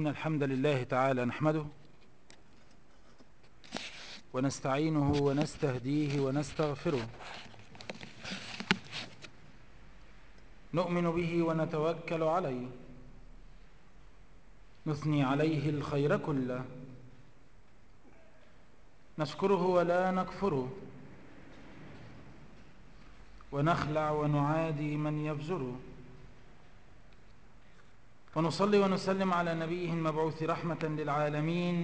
الحمد لله تعالى نحمده ونستعينه ونستهديه ونستغفره نؤمن به ونتوكل عليه نثني عليه الخير كله نشكره ولا نكفره ونخلع ونعادي من يفجره ونصلي ونسلم على نبيه المبعوث رحمة للعالمين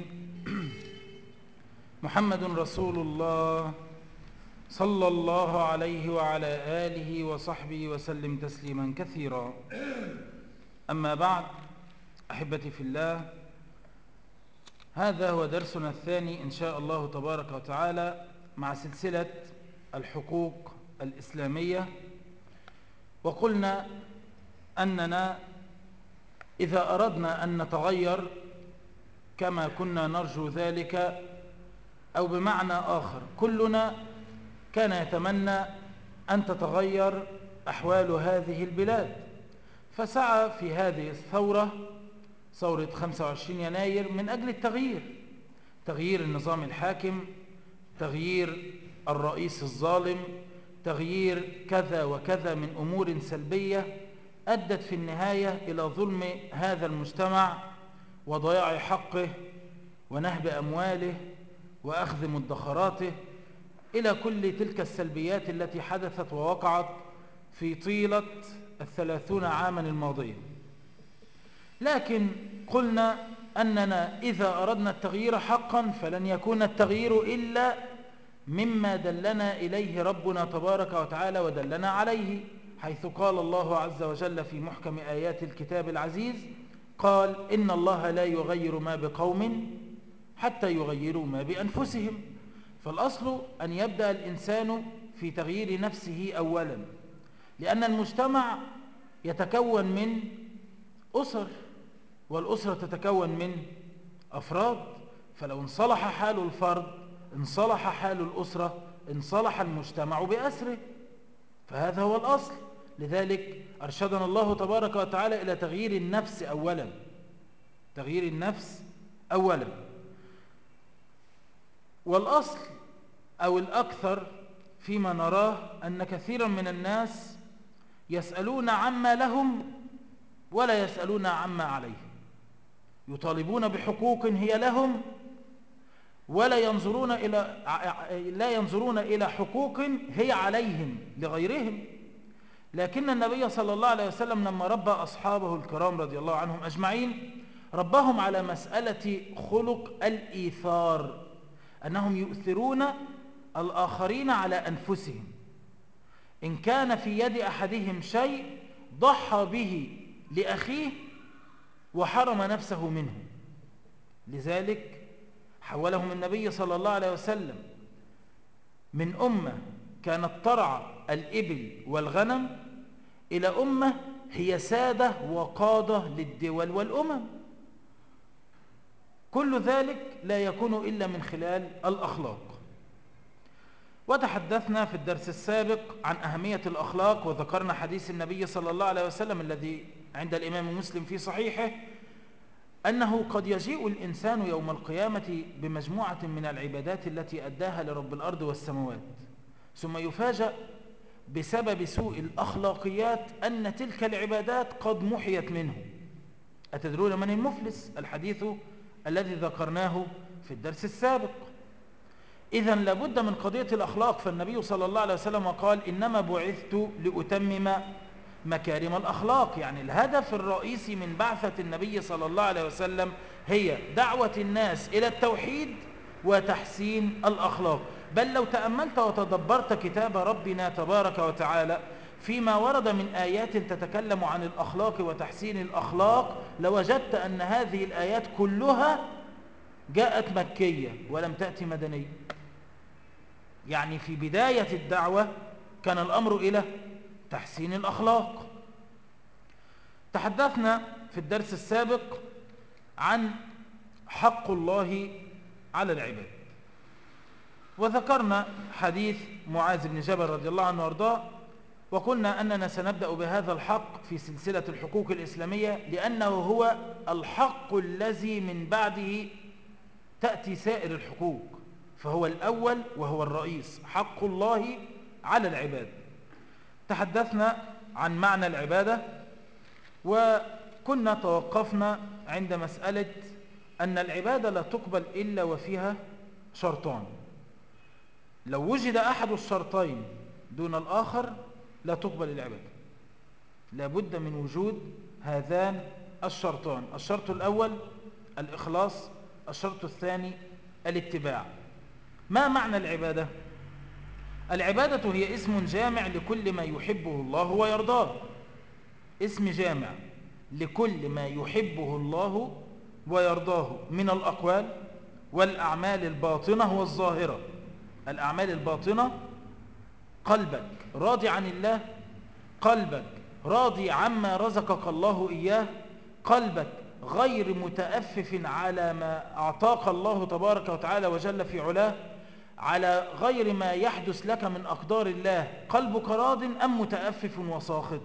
محمد رسول الله صلى الله عليه وعلى آله وصحبه وسلم تسليما كثيرا أما بعد أحبتي في الله هذا هو درسنا الثاني إن شاء الله تبارك وتعالى مع سلسلة الحقوق الإسلامية وقلنا أننا إذا أردنا أن نتغير كما كنا نرجو ذلك أو بمعنى آخر كلنا كان يتمنى أن تتغير أحوال هذه البلاد فسعى في هذه الثورة ثورة 25 يناير من أجل التغيير تغيير النظام الحاكم تغيير الرئيس الظالم تغيير كذا وكذا من أمور سلبية أدت في النهاية إلى ظلم هذا المجتمع وضياع حقه ونهب أمواله وأخذ مدخراته إلى كل تلك السلبيات التي حدثت ووقعت في طيلة الثلاثون عاما الماضية لكن قلنا أننا إذا أردنا التغيير حقا فلن يكون التغيير إلا مما دلنا إليه ربنا تبارك وتعالى ودلنا عليه حيث قال الله عز وجل في محكم آيات الكتاب العزيز قال إن الله لا يغير ما بقوم حتى يغيروا ما بأنفسهم فالأصل أن يبدأ الإنسان في تغيير نفسه أولا لأن المجتمع يتكون من أسر والأسرة تتكون من أفراد فلو انصلح حال الفرد انصلح حال الأسرة انصلح المجتمع بأسره فهذا هو الأصل لذلك أرشدنا الله تبارك وتعالى إلى تغيير النفس أولا تغيير النفس أولا والأصل أو الأكثر فيما نراه أن كثيرا من الناس يسألون عما لهم ولا يسألون عما عليهم يطالبون بحقوق هي لهم ولا ينظرون إلى لا ينظرون إلى حقوق هي عليهم لغيرهم لكن النبي صلى الله عليه وسلم لما ربى أصحابه الكرام رضي الله عنهم أجمعين ربهم على مسألة خلق الإيثار أنهم يؤثرون الآخرين على أنفسهم إن كان في يد أحدهم شيء ضحى به لأخيه وحرم نفسه منه لذلك حولهم النبي صلى الله عليه وسلم من أمة كانت ترعى الإبل والغنم إلى أمة هي سادة وقادة للدول والأمم كل ذلك لا يكون إلا من خلال الأخلاق وتحدثنا في الدرس السابق عن أهمية الأخلاق وذكرنا حديث النبي صلى الله عليه وسلم الذي عند الإمام مسلم في صحيحه أنه قد يجيء الإنسان يوم القيامة بمجموعة من العبادات التي أداها لرب الأرض والسماوات ثم يفاجأ بسبب سوء الأخلاقيات أن تلك العبادات قد محيت منه أتدرون من المفلس الحديث الذي ذكرناه في الدرس السابق إذا لابد من قضية الأخلاق فالنبي صلى الله عليه وسلم قال إنما بعثت لأتمم مكارم الأخلاق يعني الهدف الرئيسي من بعثة النبي صلى الله عليه وسلم هي دعوة الناس إلى التوحيد وتحسين الأخلاق بل لو تأملت وتدبرت كتاب ربنا تبارك وتعالى فيما ورد من آيات تتكلم عن الأخلاق وتحسين الأخلاق لوجدت أن هذه الآيات كلها جاءت مكية ولم تأتي مدنية يعني في بداية الدعوة كان الأمر إلى تحسين الأخلاق تحدثنا في الدرس السابق عن حق الله على العباد وذكرنا حديث معاذ بن جبل رضي الله عنه وارضاه وقلنا أننا سنبدأ بهذا الحق في سلسلة الحقوق الإسلامية لأنه هو الحق الذي من بعده تأتي سائر الحقوق فهو الأول وهو الرئيس حق الله على العباد تحدثنا عن معنى العبادة وكنا توقفنا عند مسألة أن العبادة لا تقبل إلا وفيها شرطان لو وجد أحد الشرطين دون الآخر لا تقبل العبادة لابد من وجود هذان الشرطان الشرط الأول الإخلاص الشرط الثاني الاتباع ما معنى العبادة؟ العبادة هي اسم جامع لكل ما يحبه الله ويرضاه اسم جامع لكل ما يحبه الله ويرضاه من الأقوال والأعمال الباطنة والظاهرة الأعمال الباطنة قلبك راضي عن الله قلبك راضي عما رزقك الله إياه قلبك غير متأفف على ما أعطاك الله تبارك وتعالى وجل في علاه على غير ما يحدث لك من أقدار الله قلبك راض أم متأفف وساخط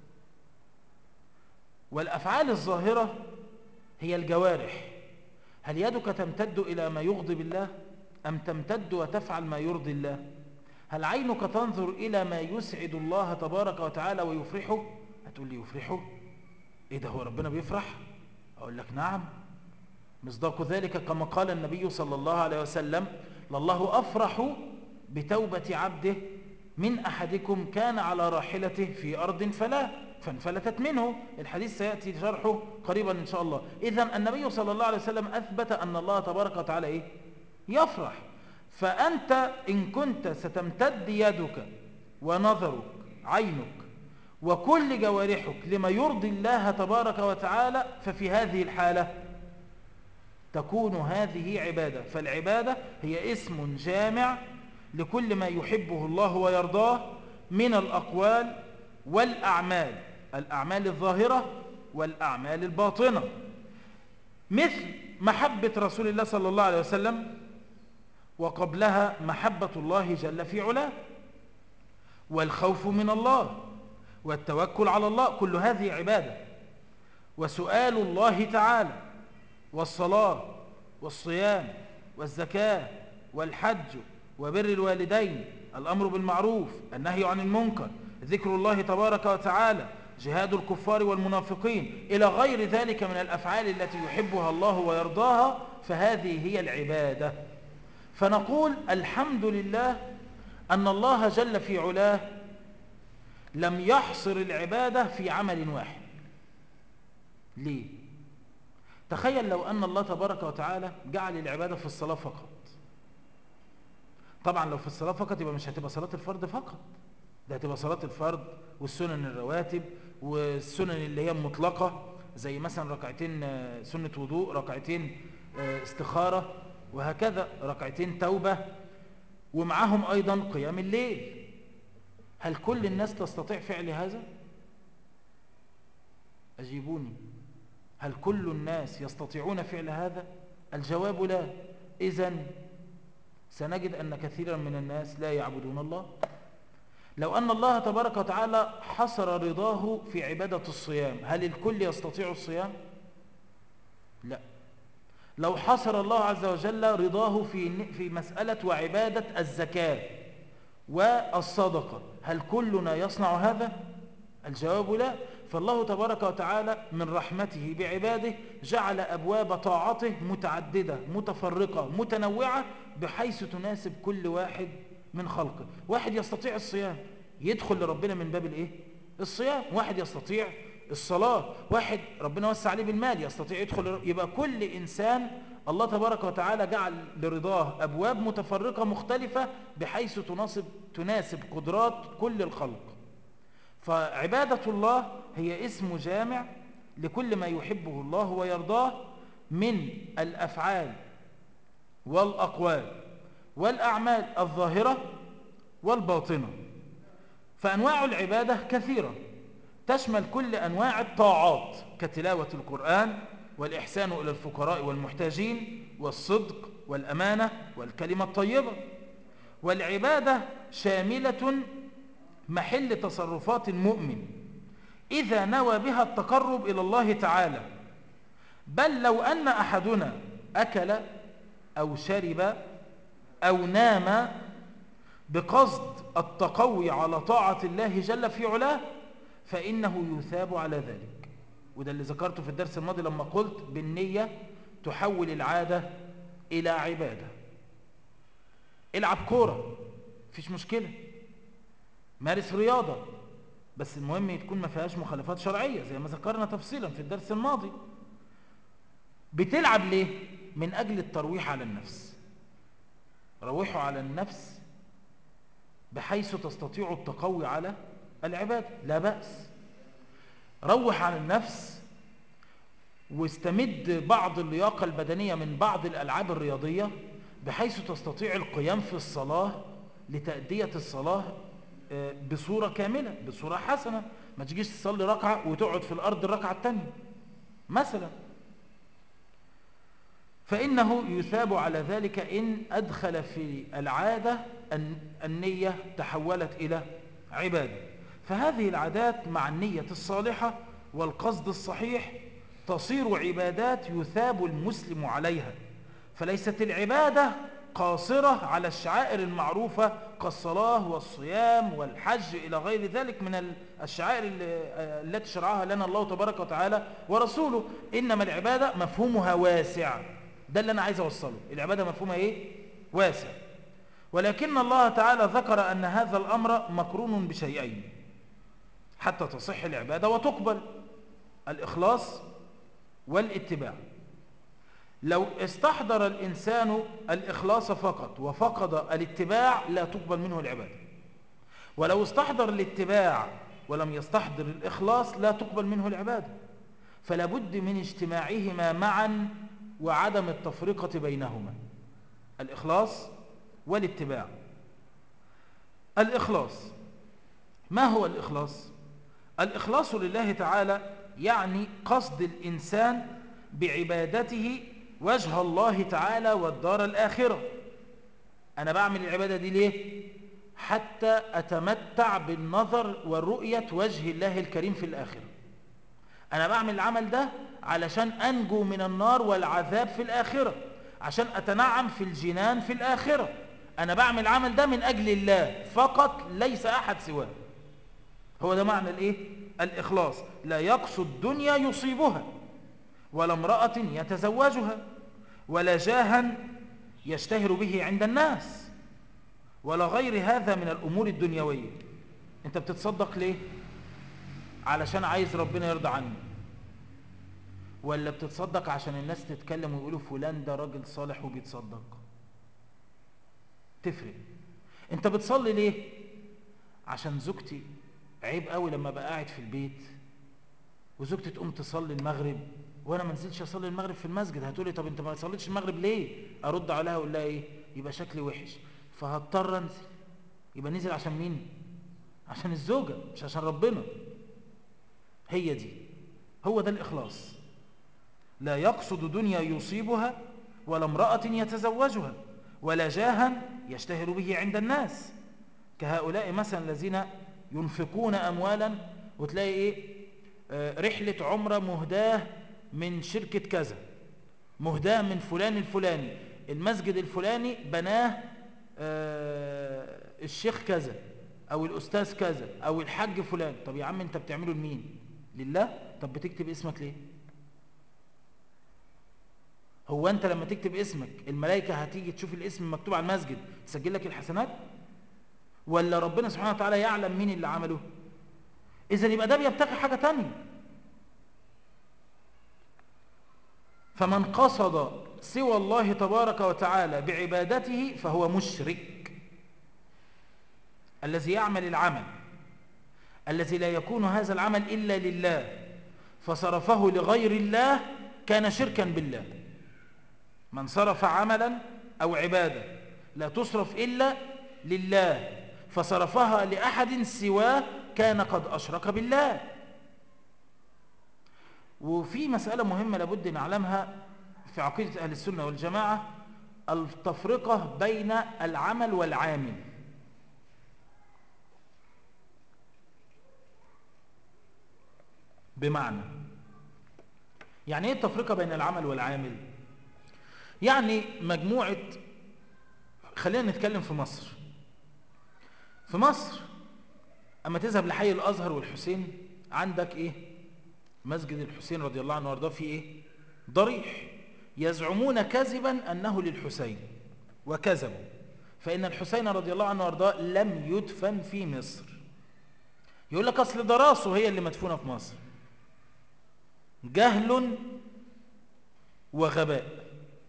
والأفعال الظاهرة هي الجوارح هل يدك تمتد إلى ما يغضب الله أم تمتد وتفعل ما يرضي الله هل عينك تنظر إلى ما يسعد الله تبارك وتعالى ويفرحه هتقول لي يفرحه إيه ده هو ربنا بيفرح أقول لك نعم مصداق ذلك كما قال النبي صلى الله عليه وسلم لله أفرح بتوبة عبده من أحدكم كان على راحلته في أرض فلا فانفلتت منه الحديث سيأتي شرحه قريبا إن شاء الله إذا النبي صلى الله عليه وسلم أثبت أن الله تبارك وتعالى إيه؟ يفرح فأنت إن كنت ستمتد يدك ونظرك عينك وكل جوارحك لما يرضي الله تبارك وتعالى ففي هذه الحالة تكون هذه عبادة فالعبادة هي اسم جامع لكل ما يحبه الله ويرضاه من الأقوال والأعمال الأعمال الظاهرة والأعمال الباطنة مثل محبة رسول الله صلى الله عليه وسلم وقبلها محبة الله جل في علاه والخوف من الله والتوكل على الله كل هذه عبادة وسؤال الله تعالى والصلاة والصيام والزكاة والحج وبر الوالدين الأمر بالمعروف النهي عن المنكر ذكر الله تبارك وتعالى جهاد الكفار والمنافقين إلى غير ذلك من الأفعال التي يحبها الله ويرضاها فهذه هي العبادة فنقول الحمد لله أن الله جل في علاه لم يحصر العبادة في عمل واحد ليه؟ تخيل لو أن الله تبارك وتعالى جعل العبادة في الصلاة فقط طبعا لو في الصلاة فقط يبقى مش هتبقى صلاة الفرد فقط ده هتبقى صلاة الفرد والسنن الرواتب والسنن اللي هي مطلقة زي مثلا ركعتين سنة وضوء ركعتين استخارة وهكذا ركعتين توبة ومعهم أيضا قيام الليل هل كل الناس تستطيع فعل هذا؟ أجيبوني هل كل الناس يستطيعون فعل هذا؟ الجواب لا إذا سنجد أن كثيرا من الناس لا يعبدون الله لو أن الله تبارك وتعالى حصر رضاه في عبادة الصيام هل الكل يستطيع الصيام؟ لا لو حصر الله عز وجل رضاه في في مسألة وعبادة الزكاة والصدقة هل كلنا يصنع هذا؟ الجواب لا فالله تبارك وتعالى من رحمته بعباده جعل أبواب طاعته متعددة متفرقة متنوعة بحيث تناسب كل واحد من خلقه واحد يستطيع الصيام يدخل لربنا من باب الايه الصيام واحد يستطيع الصلاة واحد ربنا وسع عليه بالمال يستطيع يدخل يبقى كل إنسان الله تبارك وتعالى جعل لرضاه أبواب متفرقة مختلفة بحيث تناسب, تناسب قدرات كل الخلق فعبادة الله هي اسم جامع لكل ما يحبه الله ويرضاه من الأفعال والأقوال والأعمال الظاهرة والباطنة فأنواع العبادة كثيرة تشمل كل أنواع الطاعات كتلاوة القرآن والإحسان إلى الفقراء والمحتاجين والصدق والأمانة والكلمة الطيبة والعبادة شاملة محل تصرفات المؤمن إذا نوى بها التقرب إلى الله تعالى بل لو أن أحدنا أكل أو شرب أو نام بقصد التقوي على طاعة الله جل في علاه فإنه يثاب على ذلك وده اللي ذكرته في الدرس الماضي لما قلت بالنية تحول العادة إلى عبادة العب كورة مفيش مشكلة مارس رياضة بس المهم تكون ما فيهاش مخالفات شرعية زي ما ذكرنا تفصيلا في الدرس الماضي بتلعب ليه؟ من أجل الترويح على النفس روحوا على النفس بحيث تستطيع التقوي على العبادة لا بأس روح على النفس واستمد بعض اللياقة البدنية من بعض الألعاب الرياضية بحيث تستطيع القيام في الصلاة لتأدية الصلاة بصورة كاملة بصورة حسنة ما تجيش تصلي ركعة وتقعد في الأرض الركعة الثانية مثلا فإنه يثاب على ذلك إن أدخل في العادة النية تحولت إلى عبادة فهذه العادات مع النية الصالحة والقصد الصحيح تصير عبادات يثاب المسلم عليها فليست العبادة قاصرة على الشعائر المعروفة كالصلاة والصيام والحج إلى غير ذلك من الشعائر التي شرعها لنا الله تبارك وتعالى ورسوله إنما العبادة مفهومها واسع ده اللي أنا عايز أوصله العبادة مفهومها إيه؟ واسع ولكن الله تعالى ذكر أن هذا الأمر مقرون بشيئين حتى تصح العبادة وتقبل الإخلاص والاتباع لو استحضر الإنسان الإخلاص فقط وفقد الاتباع لا تقبل منه العبادة ولو استحضر الاتباع ولم يستحضر الإخلاص لا تقبل منه العبادة فلا بد من اجتماعهما معا وعدم التفرقة بينهما الإخلاص والاتباع الإخلاص ما هو الإخلاص؟ الإخلاص لله تعالى يعني قصد الإنسان بعبادته وجه الله تعالى والدار الآخرة أنا بعمل العبادة دي ليه؟ حتى أتمتع بالنظر والرؤية وجه الله الكريم في الآخرة أنا بعمل العمل ده علشان أنجو من النار والعذاب في الآخرة عشان أتنعم في الجنان في الآخرة أنا بعمل العمل ده من أجل الله فقط ليس أحد سواه هو ده معنى الإيه؟ الإخلاص لا يقصد دنيا يصيبها ولا امرأة يتزوجها ولا جاها يشتهر به عند الناس ولا غير هذا من الأمور الدنيوية أنت بتتصدق ليه؟ علشان عايز ربنا يرضى عني ولا بتتصدق عشان الناس تتكلم ويقولوا فلان ده راجل صالح وبيتصدق تفرق انت بتصلي ليه عشان زوجتي عيب قوي لما ابقى قاعد في البيت وزوجتي تقوم تصلي المغرب وانا ما نزلتش اصلي المغرب في المسجد هتقولي طب انت ما صليتش المغرب ليه ارد عليها اقول لها ايه يبقى شكلي وحش فهضطر انزل يبقى نزل عشان مين عشان الزوجه مش عشان ربنا هي دي هو ده الاخلاص لا يقصد دنيا يصيبها ولا امراه يتزوجها ولا جاها يشتهر به عند الناس كهؤلاء مثلا الذين ينفقون اموالا وتلاقي ايه آه رحله عمره مهداه من شركة كذا مهداة من فلان الفلاني المسجد الفلاني بناه آه الشيخ كذا او الاستاذ كذا او الحاج فلان طب يا عم انت بتعمله لمين لله طب بتكتب اسمك ليه هو انت لما تكتب اسمك الملائكة هتيجي تشوف الاسم مكتوب على المسجد تسجل لك الحسنات ولا ربنا سبحانه وتعالى يعلم مين اللي عمله اذا يبقى ده بيبتغي حاجة تانية فمن قصد سوى الله تبارك وتعالى بعبادته فهو مشرك الذي يعمل العمل الذي لا يكون هذا العمل إلا لله فصرفه لغير الله كان شركا بالله من صرف عملا أو عبادة لا تصرف إلا لله فصرفها لأحد سواه كان قد أشرك بالله وفي مسألة مهمة لابد نعلمها في عقيدة أهل السنة والجماعة التفرقة بين العمل والعامل بمعنى يعني ايه التفرقة بين العمل والعامل يعني مجموعة خلينا نتكلم في مصر في مصر اما تذهب لحي الازهر والحسين عندك ايه مسجد الحسين رضي الله عنه وارضاه في ايه ضريح يزعمون كذبا انه للحسين وكذبوا فان الحسين رضي الله عنه وارضاه لم يدفن في مصر يقول لك اصل ده راسه هي اللي مدفونه في مصر جهل وغباء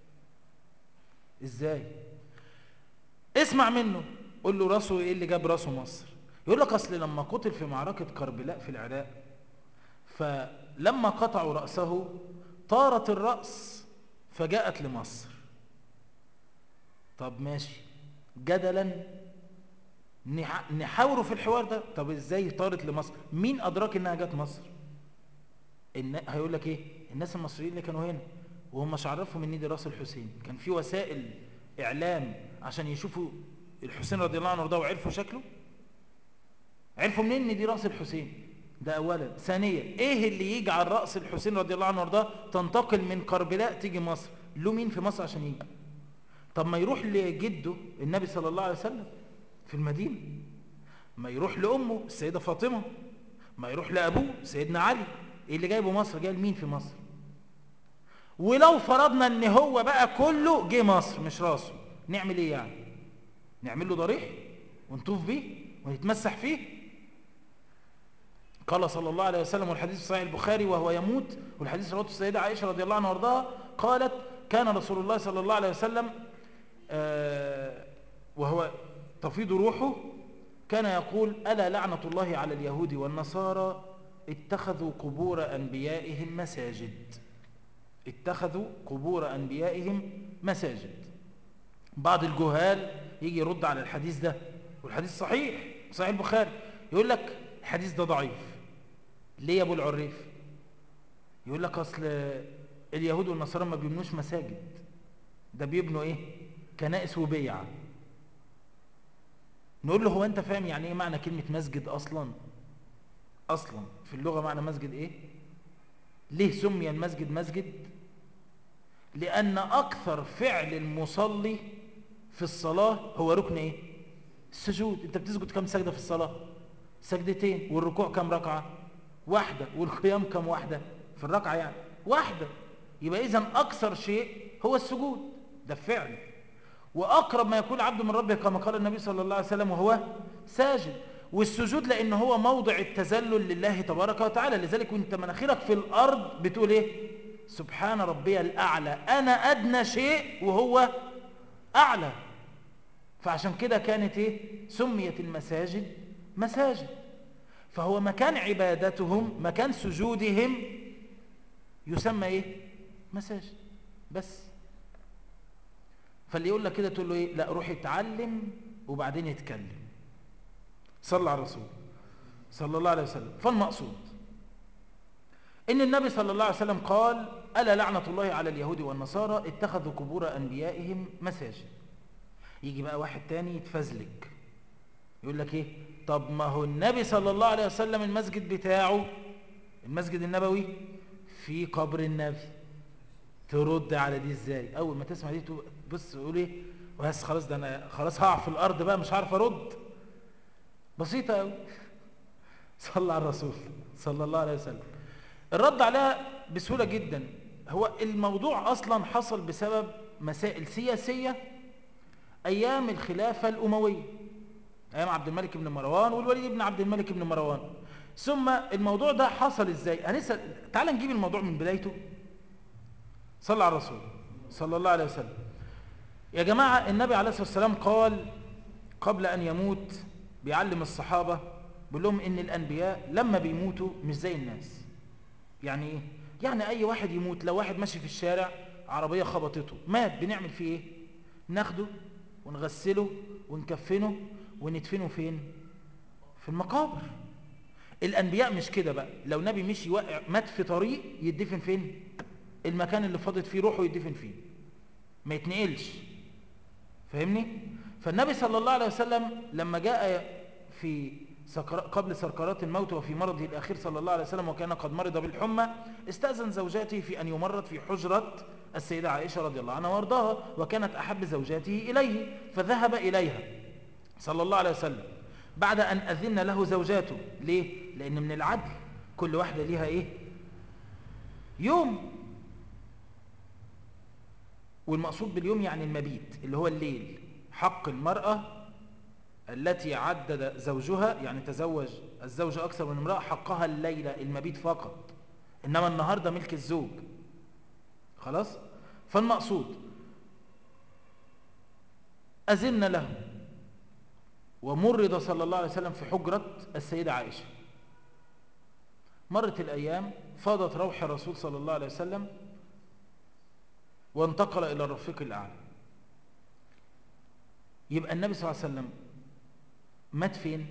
ازاي اسمع منه قول له راسه ايه اللي جاب راسه مصر يقول لك اصل لما قتل في معركة كربلاء في العراق فلما قطعوا رأسه طارت الرأس فجاءت لمصر طب ماشي جدلا نحاوره في الحوار ده طب ازاي طارت لمصر مين ادراك انها جت مصر إن هيقول لك ايه الناس المصريين اللي كانوا هنا وهم مش عرفهم ان دي راس الحسين كان في وسائل اعلام عشان يشوفوا الحسين رضي الله عنه وارضاه وعرفوا شكله عرفوا منين ان دي راس الحسين ده اولا ثانيا ايه اللي يجعل راس الحسين رضي الله عنه وارضاه تنتقل من كربلاء تيجي مصر له مين في مصر عشان يجي طب ما يروح لجده النبي صلى الله عليه وسلم في المدينه ما يروح لامه السيده فاطمه ما يروح لابوه سيدنا علي ايه اللي جايبه مصر جاي لمين في مصر ولو فرضنا ان هو بقى كله جه مصر مش راسه نعمل ايه يعني نعمل له ضريح ونطوف بيه ونتمسح فيه قال صلى الله عليه وسلم والحديث في صحيح البخاري وهو يموت والحديث رواه السيدة عائشة رضي الله عنها وارضاها قالت كان رسول الله صلى الله عليه وسلم آه وهو تفيض روحه كان يقول ألا لعنة الله على اليهود والنصارى اتخذوا قبور أنبيائهم مساجد اتخذوا قبور أنبيائهم مساجد بعض الجهال يجي يرد على الحديث ده والحديث صحيح صحيح البخاري يقول لك الحديث ده ضعيف ليه يا ابو العريف يقول لك اصل اليهود والنصارى ما بيبنوش مساجد ده بيبنوا ايه كنائس وبيع نقول له هو انت فاهم يعني ايه معنى كلمة مسجد اصلا اصلا في اللغة معنى مسجد ايه ليه سمي المسجد مسجد لان اكثر فعل المصلي في الصلاة هو ركن ايه السجود انت بتسجد كم سجدة في الصلاة سجدتين والركوع كم ركعة واحدة والقيام كم واحدة في الركعة يعني واحدة يبقى اذا اكثر شيء هو السجود ده فعل واقرب ما يكون عبد من ربه كما قال النبي صلى الله عليه وسلم وهو ساجد والسجود لان هو موضع التذلل لله تبارك وتعالى لذلك وانت مناخيرك في الارض بتقول ايه سبحان ربي الاعلى انا ادنى شيء وهو اعلى فعشان كده كانت ايه سميت المساجد مساجد فهو مكان عبادتهم مكان سجودهم يسمى ايه مساجد بس فاللي يقول لك كده تقول له ايه لا روح اتعلم وبعدين يتكلم صلى على الرسول صلى الله عليه وسلم فالمقصود ان النبي صلى الله عليه وسلم قال الا لعنه الله على اليهود والنصارى اتخذوا قبور انبيائهم مساجد يجي بقى واحد تاني يتفزلك يقول لك ايه طب ما هو النبي صلى الله عليه وسلم المسجد بتاعه المسجد النبوي في قبر النبي ترد على دي ازاي اول ما تسمع دي بص تقول ايه بس خلاص ده انا خلاص هقع في الارض بقى مش عارف ارد بسيطه قوي صلى على الرسول صلى الله عليه وسلم الرد عليها بسهوله جدا هو الموضوع اصلا حصل بسبب مسائل سياسيه ايام الخلافه الامويه ايام عبد الملك بن مروان والوليد بن عبد الملك بن مروان ثم الموضوع ده حصل ازاي هنسال تعال نجيب الموضوع من بدايته صلى على الرسول صلى الله عليه وسلم يا جماعه النبي عليه الصلاه والسلام قال قبل ان يموت بيعلم الصحابه بيقول لهم ان الانبياء لما بيموتوا مش زي الناس يعني ايه يعني اي واحد يموت لو واحد ماشي في الشارع عربيه خبطته مات بنعمل فيه ايه ناخده ونغسله ونكفنه وندفنه فين في المقابر الانبياء مش كده بقى لو نبي مشي وقع مات في طريق يدفن فين المكان اللي فاضت فيه روحه يدفن فيه ما يتنقلش فاهمني فالنبي صلى الله عليه وسلم لما جاء في سكر... قبل سكرات الموت وفي مرضه الأخير صلى الله عليه وسلم وكان قد مرض بالحمى استأذن زوجاته في أن يمرض في حجرة السيدة عائشة رضي الله عنها وارضاها وكانت أحب زوجاته إليه فذهب إليها صلى الله عليه وسلم بعد أن أذن له زوجاته ليه؟ لأن من العدل كل واحدة ليها إيه؟ يوم والمقصود باليوم يعني المبيت اللي هو الليل حق المرأة التي عدد زوجها يعني تزوج الزوج أكثر من امرأة حقها الليلة المبيت فقط إنما النهار ده ملك الزوج خلاص فالمقصود أذن له ومرض صلى الله عليه وسلم في حجرة السيدة عائشة مرت الأيام فاضت روح الرسول صلى الله عليه وسلم وانتقل إلى الرفيق الأعلى يبقى النبي صلى الله عليه وسلم مات فين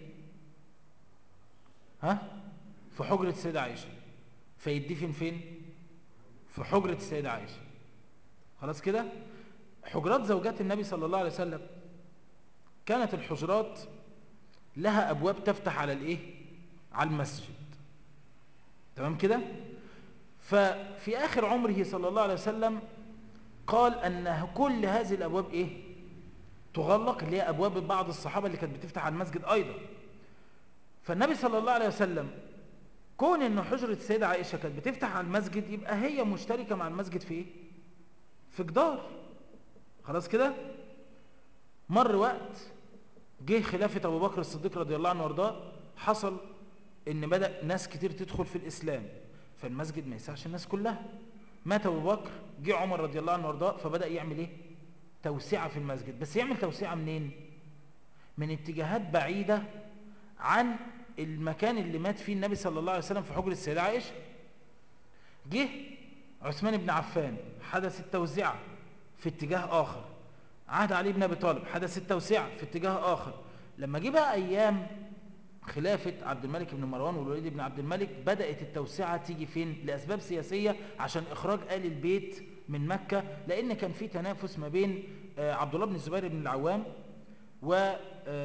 ها في حجرة السيدة عائشة فيدفن فين في حجرة السيدة عائشة خلاص كده حجرات زوجات النبي صلى الله عليه وسلم كانت الحجرات لها أبواب تفتح على الإيه على المسجد تمام كده ففي آخر عمره صلى الله عليه وسلم قال أن كل هذه الأبواب إيه تغلق اللي هي أبواب بعض الصحابة اللي كانت بتفتح على المسجد أيضا فالنبي صلى الله عليه وسلم كون أن حجرة السيدة عائشة كانت بتفتح على المسجد يبقى هي مشتركة مع المسجد في إيه في جدار خلاص كده مر وقت جه خلافة أبو بكر الصديق رضي الله عنه وارضاه حصل ان بدأ ناس كتير تدخل في الإسلام فالمسجد ما يسعش الناس كلها مات أبو بكر جه عمر رضي الله عنه وارضاه فبدأ يعمل ايه توسعة في المسجد بس يعمل توسعة منين من اتجاهات بعيدة عن المكان اللي مات فيه النبي صلى الله عليه وسلم في حجر السيدة عائشة جه عثمان بن عفان حدث التوزيع في اتجاه آخر عهد علي بن أبي طالب حدث التوسعة في اتجاه آخر لما جه بقى أيام خلافة عبد الملك بن مروان والوليد بن عبد الملك بدأت التوسعة تيجي فين لأسباب سياسية عشان إخراج آل البيت من مكة لأن كان في تنافس ما بين عبد الله بن الزبير بن العوام و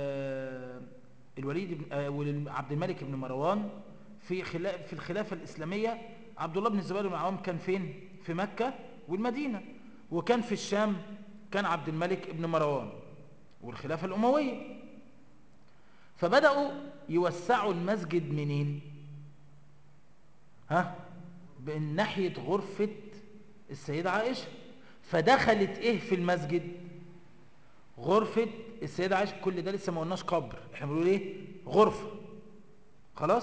الوليد بن عبد الملك بن مروان في في الخلافة الإسلامية عبد الله بن الزبير بن العوام كان فين في مكة والمدينة وكان في الشام كان عبد الملك بن مروان والخلافة الأموية فبدأوا يوسعوا المسجد منين ها من ناحية غرفة السيدة عائشة فدخلت ايه في المسجد غرفة السيدة عائشة كل ده لسه ما قلناش قبر احنا بنقول ايه غرفة خلاص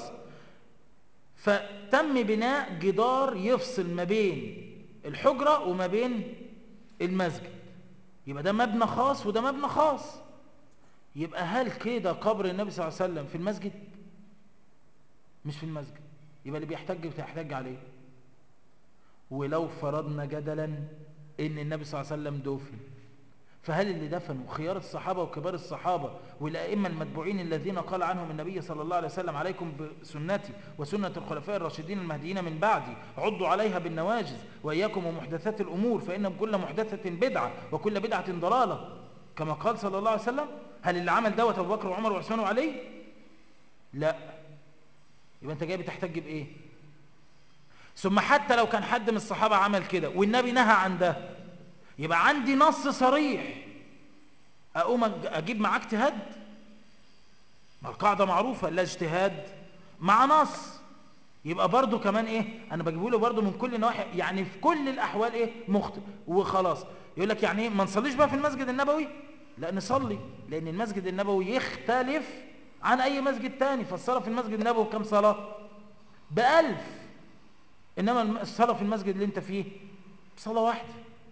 فتم بناء جدار يفصل ما بين الحجرة وما بين المسجد يبقى ده مبنى خاص وده مبنى خاص يبقى هل كده قبر النبي صلى الله عليه وسلم في المسجد مش في المسجد يبقى اللي بيحتج بتحتج عليه ولو فرضنا جدلا ان النبي صلى الله عليه وسلم دفن فهل اللي دفنوا خيار الصحابة وكبار الصحابة والأئمة المتبوعين الذين قال عنهم النبي صلى الله عليه وسلم عليكم بسنتي وسنة الخلفاء الراشدين المهديين من بعدي عضوا عليها بالنواجز وإياكم ومحدثات الأمور فإن كل محدثة بدعة وكل بدعة ضلالة كما قال صلى الله عليه وسلم هل اللي عمل دوت أبو بكر وعمر وعثمان وعلي لا يبقى أنت جاي بتحتج بإيه ثم حتى لو كان حد من الصحابة عمل كده والنبي نهى عن ده يبقى عندي نص صريح أقوم أجيب معاه اجتهاد ما القاعدة معروفة لا اجتهاد مع نص يبقى برضو كمان ايه انا بجيبه له برضو من كل نواحي يعني في كل الاحوال ايه مخطئ وخلاص يقول لك يعني ايه ما نصليش بقى في المسجد النبوي لا نصلي لان المسجد النبوي يختلف عن اي مسجد تاني فالصلاة في المسجد النبوي كم صلاة بألف انما الصلاة في المسجد اللي انت فيه صلاة واحدة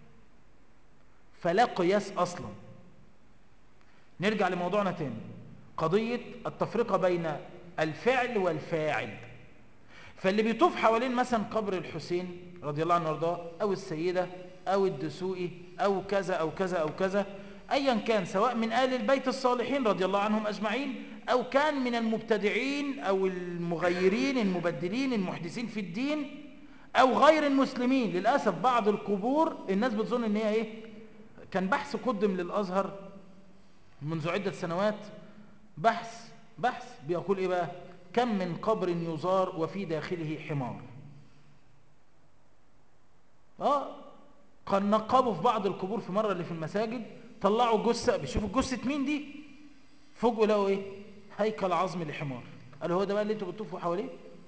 فلا قياس اصلا نرجع لموضوعنا تاني قضية التفرقة بين الفعل والفاعل فاللي بيطوف حوالين مثلا قبر الحسين رضي الله عنه وارضاه او السيدة او الدسوقي او كذا او كذا او كذا ايا كان سواء من آل البيت الصالحين رضي الله عنهم اجمعين او كان من المبتدعين او المغيرين المبدلين المحدثين في الدين او غير المسلمين للأسف بعض القبور الناس بتظن ان هي ايه كان بحث قدم للازهر منذ عدة سنوات بحث بحث بيقول ايه بقى كم من قبر يزار وفي داخله حمار اه قد نقبوا في بعض القبور في مرة اللي في المساجد طلعوا جثة بيشوفوا جثة مين دي فوجئوا لقوا ايه هيكل عظم لحمار قالوا هو ده بقى اللي انتوا بتطوفوا حواليه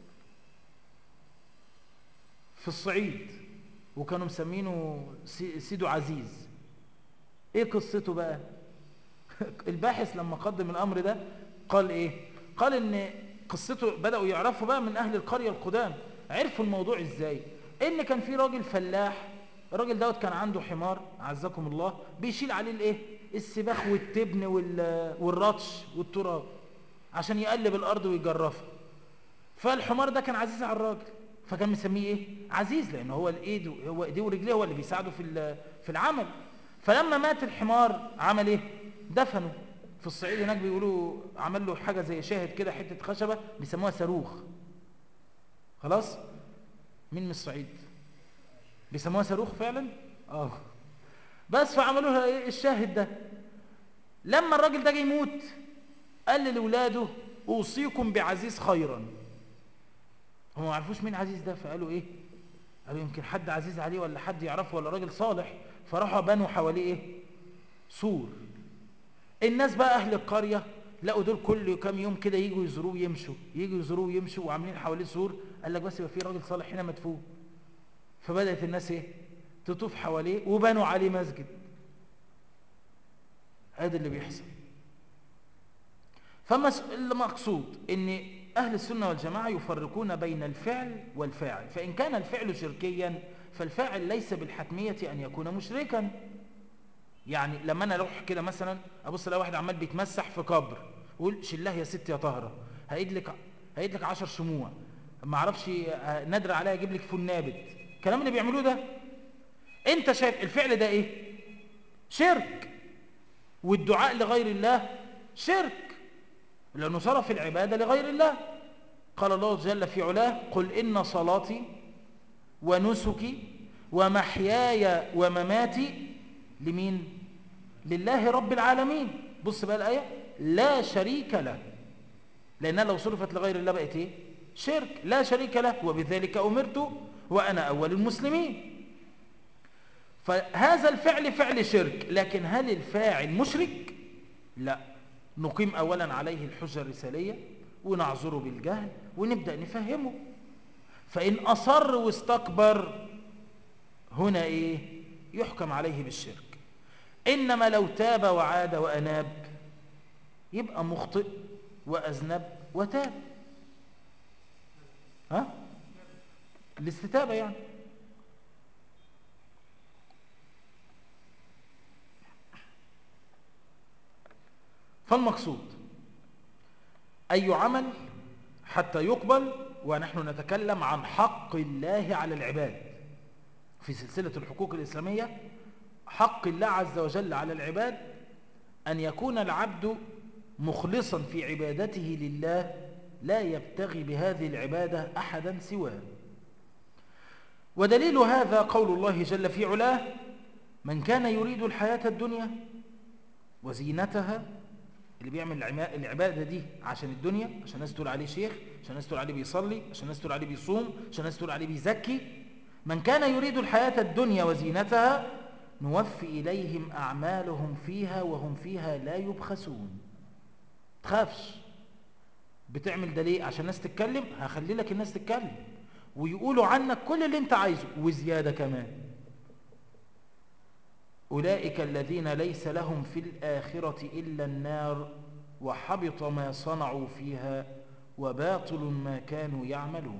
في الصعيد وكانوا مسمينه سيدو عزيز ايه قصته بقى الباحث لما قدم الامر ده قال ايه قال ان قصته بدأوا يعرفوا بقى من اهل القرية القدام عرفوا الموضوع ازاي ان كان في راجل فلاح الراجل دوت كان عنده حمار عزكم الله بيشيل عليه الايه السباخ والتبن والرطش والتراب عشان يقلب الارض ويجرفها فالحمار ده كان عزيز على الراجل فكان مسميه ايه عزيز لان هو الايد هو ايديه ورجليه هو اللي بيساعده في في العمل فلما مات الحمار عمل ايه دفنه في الصعيد هناك بيقولوا عمل له حاجه زي شاهد كده حته خشبه بيسموها صاروخ خلاص مين من الصعيد بيسموها صاروخ فعلا اه بس فعملوا لها ايه الشاهد ده لما الراجل ده جه يموت قال لاولاده اوصيكم بعزيز خيرا هم ما عرفوش مين عزيز ده فقالوا ايه قالوا يمكن حد عزيز عليه ولا حد يعرفه ولا راجل صالح فراحوا بنوا حواليه ايه سور الناس بقى اهل القريه لقوا دول كل كام يوم كده يجوا يزوروه ويمشوا يجوا يزوروه ويمشوا وعاملين حواليه سور قال لك بس يبقى في راجل صالح هنا مدفون فبدات الناس ايه تطوف حواليه وبنوا عليه مسجد هذا اللي بيحصل فالمقصود ان اهل السنه والجماعه يفرقون بين الفعل والفاعل فان كان الفعل شركيا فالفاعل ليس بالحتميه ان يكون مشركا يعني لما انا اروح كده مثلا ابص الاقي واحد عمال بيتمسح في قبر ويقول شلاه يا ست يا طاهره هيد لك هيد لك 10 شموع ما اعرفش نادر عليا اجيب لك فول نابت الكلام اللي بيعملوه ده انت شايف الفعل ده ايه شرك والدعاء لغير الله شرك لانه صرف العباده لغير الله قال الله جل في علاه قل ان صلاتي ونسكي ومحياي ومماتي لمين لله رب العالمين بص بقى الآية لا شريك له لأنها لو صرفت لغير الله بقت إيه شرك لا شريك له وبذلك أمرت وأنا أول المسلمين فهذا الفعل فعل شرك لكن هل الفاعل مشرك لا نقيم أولا عليه الحجة الرسالية ونعذره بالجهل ونبدأ نفهمه فإن أصر واستكبر هنا إيه يحكم عليه بالشرك إنما لو تاب وعاد وأناب يبقى مخطئ وأذنب وتاب ها الاستتابة يعني فالمقصود أي عمل حتى يقبل ونحن نتكلم عن حق الله على العباد في سلسلة الحقوق الإسلامية حق الله عز وجل على العباد أن يكون العبد مخلصا في عبادته لله لا يبتغي بهذه العبادة أحدا سواه ودليل هذا قول الله جل في علاه من كان يريد الحياة الدنيا وزينتها اللي بيعمل العبادة دي عشان الدنيا عشان الناس تقول عليه شيخ عشان الناس تقول عليه بيصلي عشان الناس تقول عليه بيصوم عشان الناس تقول عليه بيزكي من كان يريد الحياة الدنيا وزينتها نوفي إليهم أعمالهم فيها وهم فيها لا يبخسون تخافش بتعمل ده ليه عشان الناس تتكلم هخلي لك الناس تتكلم ويقولوا عنك كل اللي انت عايزه وزيادة كمان أولئك الذين ليس لهم في الآخرة إلا النار وحبط ما صنعوا فيها وباطل ما كانوا يعملون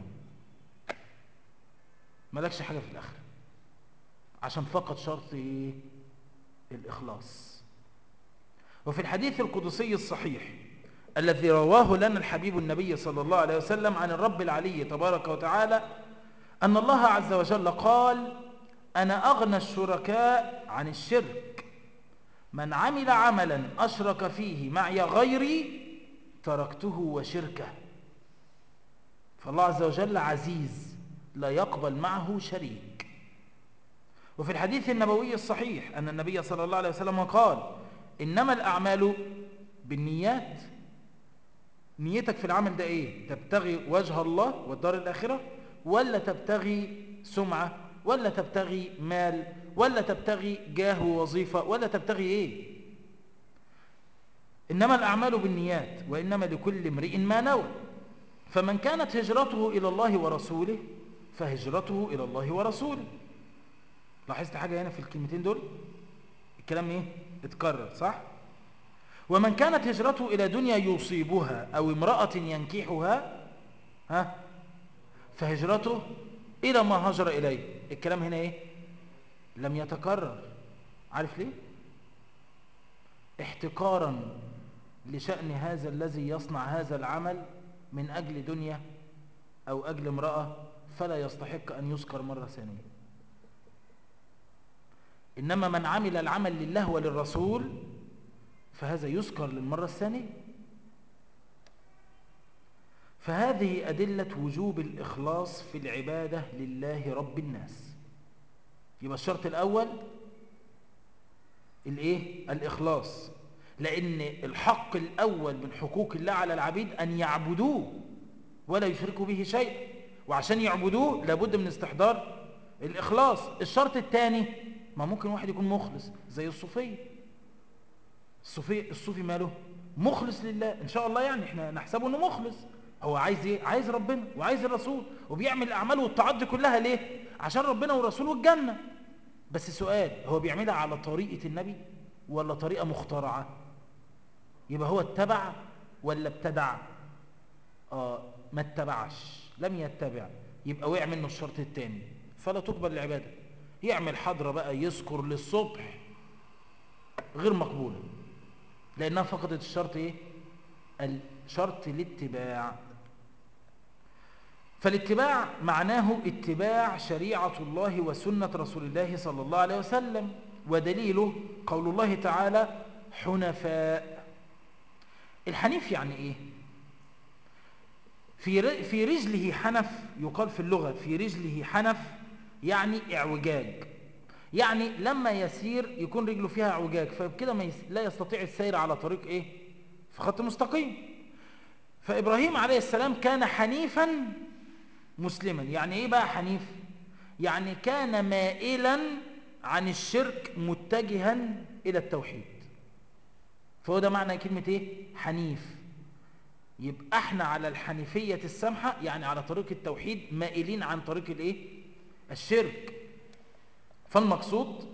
ملكش حاجة في الآخرة عشان فقط شرط إيه؟ الإخلاص وفي الحديث القدسي الصحيح الذي رواه لنا الحبيب النبي صلى الله عليه وسلم عن الرب العلي تبارك وتعالى أن الله عز وجل قال أنا أغنى الشركاء عن الشرك من عمل عملا أشرك فيه معي غيري تركته وشركه فالله عز وجل عزيز لا يقبل معه شريك وفي الحديث النبوي الصحيح أن النبي صلى الله عليه وسلم قال إنما الأعمال بالنيات نيتك في العمل ده ايه تبتغي وجه الله والدار الآخرة ولا تبتغي سمعة ولا تبتغي مال ولا تبتغي جاه ووظيفة ولا تبتغي ايه إنما الأعمال بالنيات وإنما لكل امرئ ما نوى فمن كانت هجرته إلى الله ورسوله فهجرته إلى الله ورسوله لاحظت حاجة هنا في الكلمتين دول الكلام ايه اتكرر صح ومن كانت هجرته إلى دنيا يصيبها أو امرأة ينكحها ها فهجرته إلى ما هجر إليه الكلام هنا إيه لم يتكرر عارف ليه احتقارا لشأن هذا الذي يصنع هذا العمل من أجل دنيا أو أجل امرأة فلا يستحق أن يذكر مرة ثانية إنما من عمل العمل لله وللرسول فهذا يذكر للمرة الثانية فهذه أدلة وجوب الإخلاص في العبادة لله رب الناس يبقى الشرط الأول الإيه؟ الإخلاص لأن الحق الأول من حقوق الله على العبيد أن يعبدوه ولا يشركوا به شيء وعشان يعبدوه لابد من استحضار الإخلاص الشرط الثاني ما ممكن واحد يكون مخلص زي الصوفية الصوفي الصوفي ماله مخلص لله ان شاء الله يعني احنا نحسبه انه مخلص هو عايز ايه عايز ربنا وعايز الرسول وبيعمل الاعمال والطاعات دي كلها ليه عشان ربنا والرسول والجنه بس سؤال هو بيعملها على طريقه النبي ولا طريقه مخترعه يبقى هو اتبع ولا ابتدع اه ما اتبعش لم يتبع يبقى وقع منه الشرط الثاني فلا تقبل العباده يعمل حضره بقى يذكر للصبح غير مقبوله لأنها فقدت الشرط إيه؟ الشرط الاتباع فالاتباع معناه اتباع شريعة الله وسنة رسول الله صلى الله عليه وسلم ودليله قول الله تعالى حنفاء الحنيف يعني إيه؟ في في رجله حنف يقال في اللغة في رجله حنف يعني اعوجاج يعني لما يسير يكون رجله فيها اعوجاج فبكده ما يس... لا يستطيع السير على طريق ايه في خط مستقيم فابراهيم عليه السلام كان حنيفا مسلما يعني ايه بقى حنيف يعني كان مائلا عن الشرك متجها الى التوحيد فهو ده معنى كلمه ايه حنيف يبقى احنا على الحنيفيه السمحه يعني على طريق التوحيد مائلين عن طريق الايه الشرك فالمقصود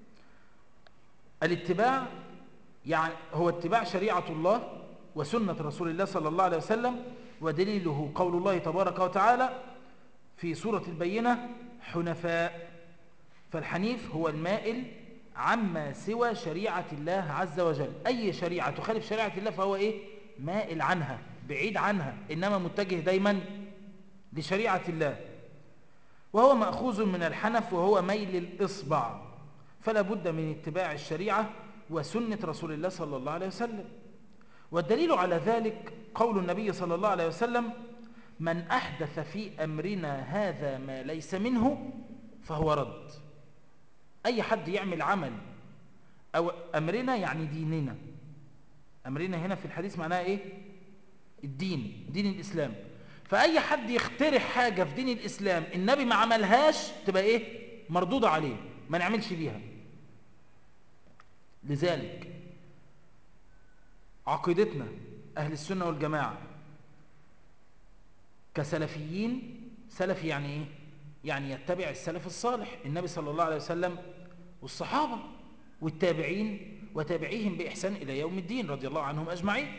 الاتباع يعني هو اتباع شريعة الله وسنة رسول الله صلى الله عليه وسلم ودليله قول الله تبارك وتعالى في سورة البينة حنفاء فالحنيف هو المائل عما سوى شريعة الله عز وجل أي شريعة تخالف شريعة الله فهو إيه؟ مائل عنها بعيد عنها إنما متجه دايما لشريعة الله وهو مأخوذ من الحنف وهو ميل الإصبع فلا بد من اتباع الشريعة وسنة رسول الله صلى الله عليه وسلم والدليل على ذلك قول النبي صلى الله عليه وسلم من أحدث في أمرنا هذا ما ليس منه فهو رد أي حد يعمل عمل أو أمرنا يعني ديننا أمرنا هنا في الحديث معناها إيه الدين دين الإسلام فأي حد يخترع حاجة في دين الإسلام النبي ما عملهاش تبقى إيه مردودة عليه ما نعملش بيها لذلك عقيدتنا أهل السنة والجماعة كسلفيين سلفي يعني إيه يعني يتبع السلف الصالح النبي صلى الله عليه وسلم والصحابة والتابعين وتابعيهم بإحسان إلى يوم الدين رضي الله عنهم أجمعين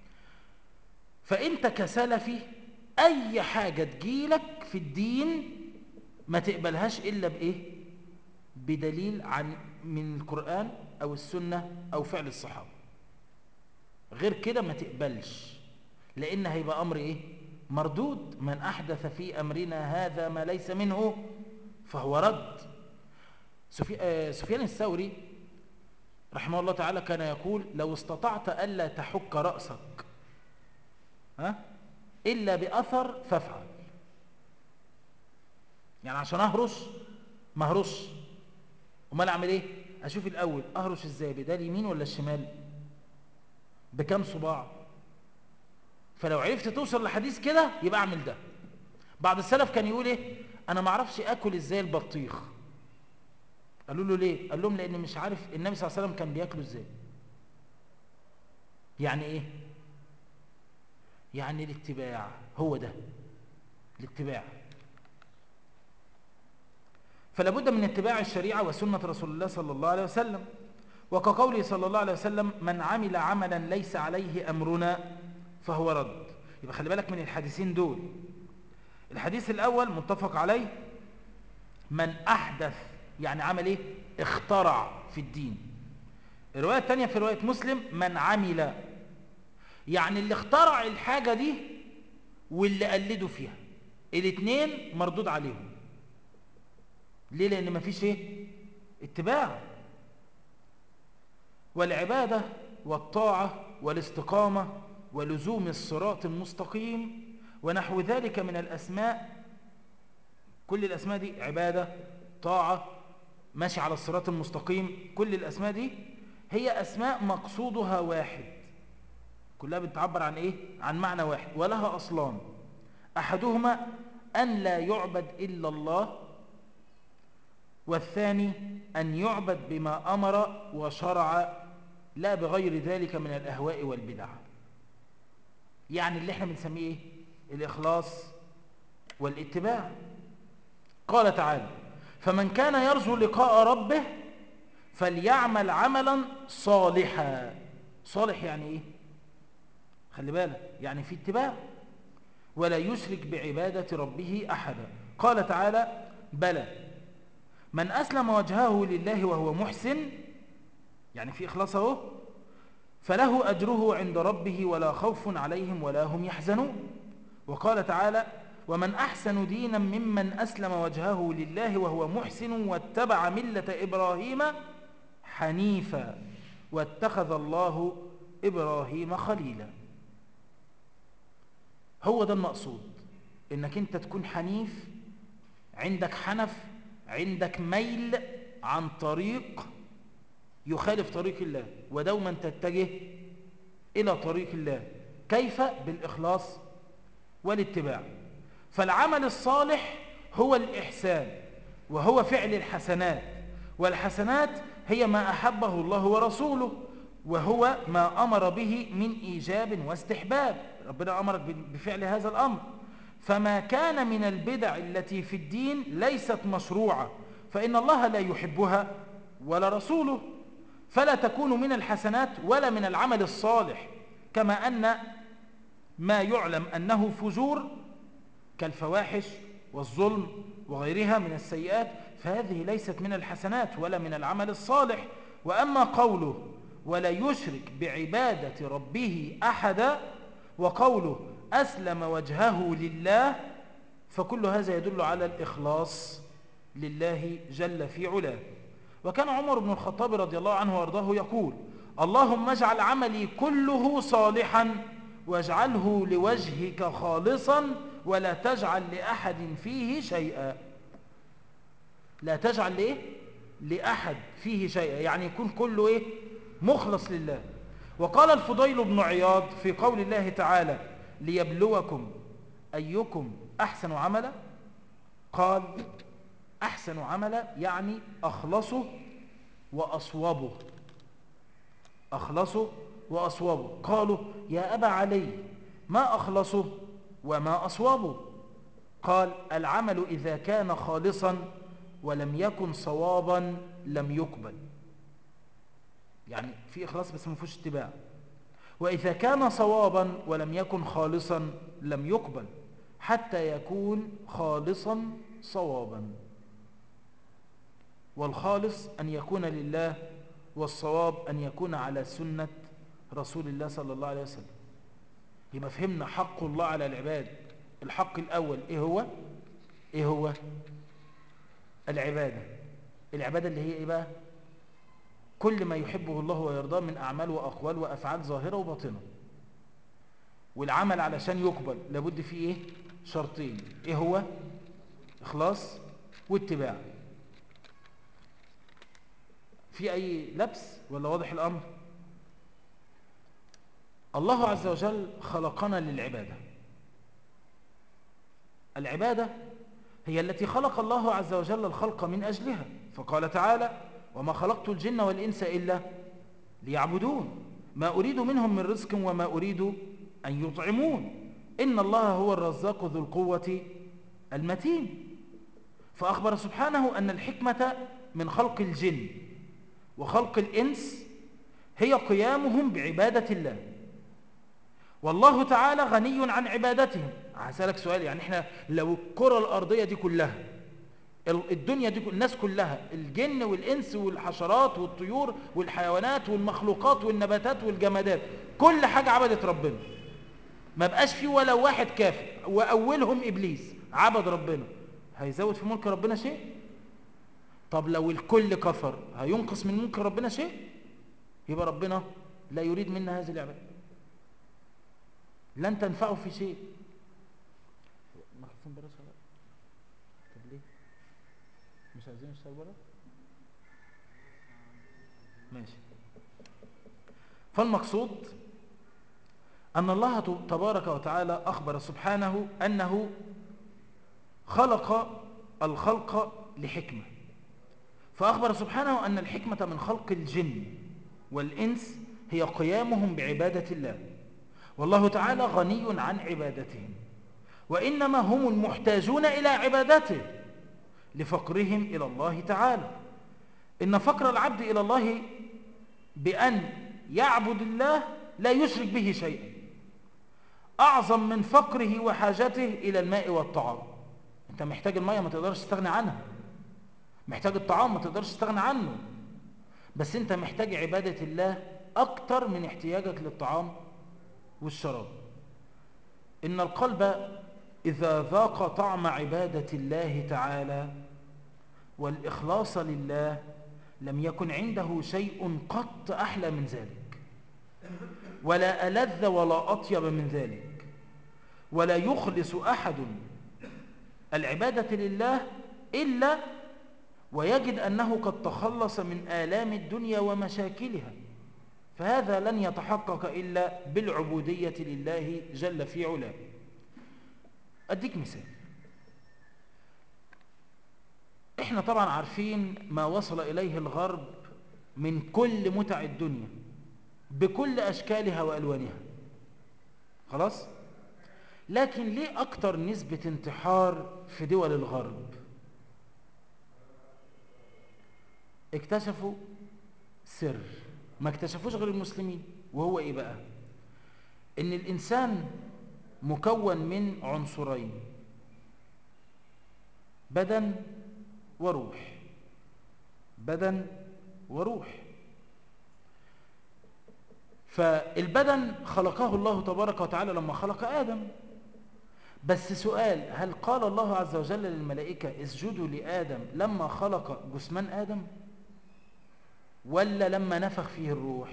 فأنت كسلفي أي حاجة تجيلك في الدين ما تقبلهاش إلا بإيه بدليل عن من القرآن أو السنة أو فعل الصحابة غير كده ما تقبلش لأن هيبقى أمر إيه مردود من أحدث في أمرنا هذا ما ليس منه فهو رد سفيان الثوري رحمه الله تعالى كان يقول لو استطعت ألا تحك رأسك ها إلا بأثر فافعل يعني عشان أهرش ما أهرش امال أعمل إيه أشوف الأول أهرش إزاي بدا اليمين ولا الشمال بكم صباع فلو عرفت توصل لحديث كده يبقى اعمل ده بعض السلف كان يقول ايه انا ما اعرفش اكل ازاي البطيخ قالوا له ليه قال لهم لان مش عارف النبي صلى الله عليه وسلم كان بياكله ازاي يعني ايه يعني الاتباع هو ده الاتباع فلا بد من اتباع الشريعه وسنه رسول الله صلى الله عليه وسلم وكقوله صلى الله عليه وسلم من عمل عملا ليس عليه امرنا فهو رد يبقى خلي بالك من الحديثين دول الحديث الاول متفق عليه من احدث يعني عمل ايه اخترع في الدين الروايه الثانيه في روايه مسلم من عمل يعني اللي اخترع الحاجه دي واللي قلده فيها الاثنين مردود عليهم ليه لان مفيش ايه اتباع والعباده والطاعه والاستقامه ولزوم الصراط المستقيم ونحو ذلك من الاسماء كل الاسماء دي عباده طاعه ماشي على الصراط المستقيم كل الاسماء دي هي اسماء مقصودها واحد كلها بتعبر عن ايه عن معنى واحد ولها اصلان احدهما ان لا يعبد الا الله والثاني ان يعبد بما امر وشرع لا بغير ذلك من الاهواء والبدع يعني اللي احنا بنسميه ايه الاخلاص والاتباع قال تعالى فمن كان يرجو لقاء ربه فليعمل عملا صالحا صالح يعني ايه خلي بالك يعني في اتباع ولا يشرك بعبادة ربه أحدا قال تعالى بلى من أسلم وجهه لله وهو محسن يعني في إخلاص اهو فله أجره عند ربه ولا خوف عليهم ولا هم يحزنون وقال تعالى ومن أحسن دينا ممن أسلم وجهه لله وهو محسن واتبع ملة إبراهيم حنيفا واتخذ الله إبراهيم خليلا هو ده المقصود انك انت تكون حنيف عندك حنف عندك ميل عن طريق يخالف طريق الله ودوما تتجه الى طريق الله كيف بالاخلاص والاتباع فالعمل الصالح هو الاحسان وهو فعل الحسنات والحسنات هي ما احبه الله ورسوله وهو ما امر به من ايجاب واستحباب ربنا امرك بفعل هذا الامر فما كان من البدع التي في الدين ليست مشروعه فان الله لا يحبها ولا رسوله فلا تكون من الحسنات ولا من العمل الصالح كما ان ما يعلم انه فجور كالفواحش والظلم وغيرها من السيئات فهذه ليست من الحسنات ولا من العمل الصالح واما قوله ولا يشرك بعباده ربه احدا وقوله أسلم وجهه لله فكل هذا يدل على الإخلاص لله جل في علاه وكان عمر بن الخطاب رضي الله عنه وارضاه يقول اللهم اجعل عملي كله صالحا واجعله لوجهك خالصا ولا تجعل لأحد فيه شيئا لا تجعل لإيه؟ لأحد فيه شيئا يعني يكون كله إيه؟ مخلص لله وقال الفضيل بن عياض في قول الله تعالى ليبلوكم أيكم أحسن عملا قال أحسن عملا يعني أخلصه وأصوبه أخلصه وأصوبه قالوا يا أبا علي ما أخلصه وما أصوبه قال العمل إذا كان خالصا ولم يكن صوابا لم يقبل يعني في إخلاص بس ما فيهوش اتباع وإذا كان صوابا ولم يكن خالصا لم يقبل حتى يكون خالصا صوابا والخالص أن يكون لله والصواب أن يكون على سنة رسول الله صلى الله عليه وسلم يبقى فهمنا حق الله على العباد الحق الأول إيه هو؟ إيه هو؟ العبادة العبادة اللي هي إيه بقى؟ كل ما يحبه الله ويرضاه من أعمال وأقوال وأفعال ظاهرة وباطنة والعمل علشان يقبل لابد فيه إيه؟ شرطين إيه هو؟ إخلاص واتباع في أي لبس ولا واضح الأمر؟ الله عز وجل خلقنا للعبادة العبادة هي التي خلق الله عز وجل الخلق من أجلها فقال تعالى وما خلقت الجن والإنس إلا ليعبدون ما أريد منهم من رزق وما أريد أن يطعمون إن الله هو الرزاق ذو القوة المتين فأخبر سبحانه أن الحكمة من خلق الجن وخلق الإنس هي قيامهم بعبادة الله والله تعالى غني عن عبادتهم هسألك سؤال يعني احنا لو الكرة الأرضية دي كلها الدنيا دي الناس كلها الجن والإنس والحشرات والطيور والحيوانات والمخلوقات والنباتات والجمادات كل حاجة عبدت ربنا ما بقاش فيه ولا واحد كافر وأولهم إبليس عبد ربنا هيزود في ملك ربنا شيء طب لو الكل كفر هينقص من ملك ربنا شيء يبقى ربنا لا يريد منا هذه العبادة لن تنفعه في شيء مخلصين برا صلاة طب ليه مش عايزين نشتغل برا ماشي فالمقصود أن الله تبارك وتعالى أخبر سبحانه أنه خلق الخلق لحكمة فأخبر سبحانه أن الحكمة من خلق الجن والإنس هي قيامهم بعبادة الله والله تعالى غني عن عبادتهم وإنما هم المحتاجون إلى عبادته لفقرهم إلى الله تعالى إن فقر العبد إلى الله بأن يعبد الله لا يشرك به شيئا أعظم من فقره وحاجته إلى الماء والطعام أنت محتاج الماء ما تقدرش تستغني عنها محتاج الطعام ما تقدرش تستغني عنه بس أنت محتاج عبادة الله أكتر من احتياجك للطعام والشراب إن القلب إذا ذاق طعم عبادة الله تعالى والإخلاص لله لم يكن عنده شيء قط أحلى من ذلك ولا ألذ ولا أطيب من ذلك ولا يخلص أحد العبادة لله إلا ويجد أنه قد تخلص من آلام الدنيا ومشاكلها فهذا لن يتحقق إلا بالعبودية لله جل في علاه أديك مثال إحنا طبعا عارفين ما وصل إليه الغرب من كل متع الدنيا بكل أشكالها وألوانها خلاص؟ لكن ليه أكتر نسبة انتحار في دول الغرب اكتشفوا سر ما اكتشفوش غير المسلمين وهو ايه بقى ان الانسان مكون من عنصرين بدن وروح بدن وروح فالبدن خلقه الله تبارك وتعالى لما خلق آدم بس سؤال هل قال الله عز وجل للملائكة اسجدوا لآدم لما خلق جثمان آدم ولا لما نفخ فيه الروح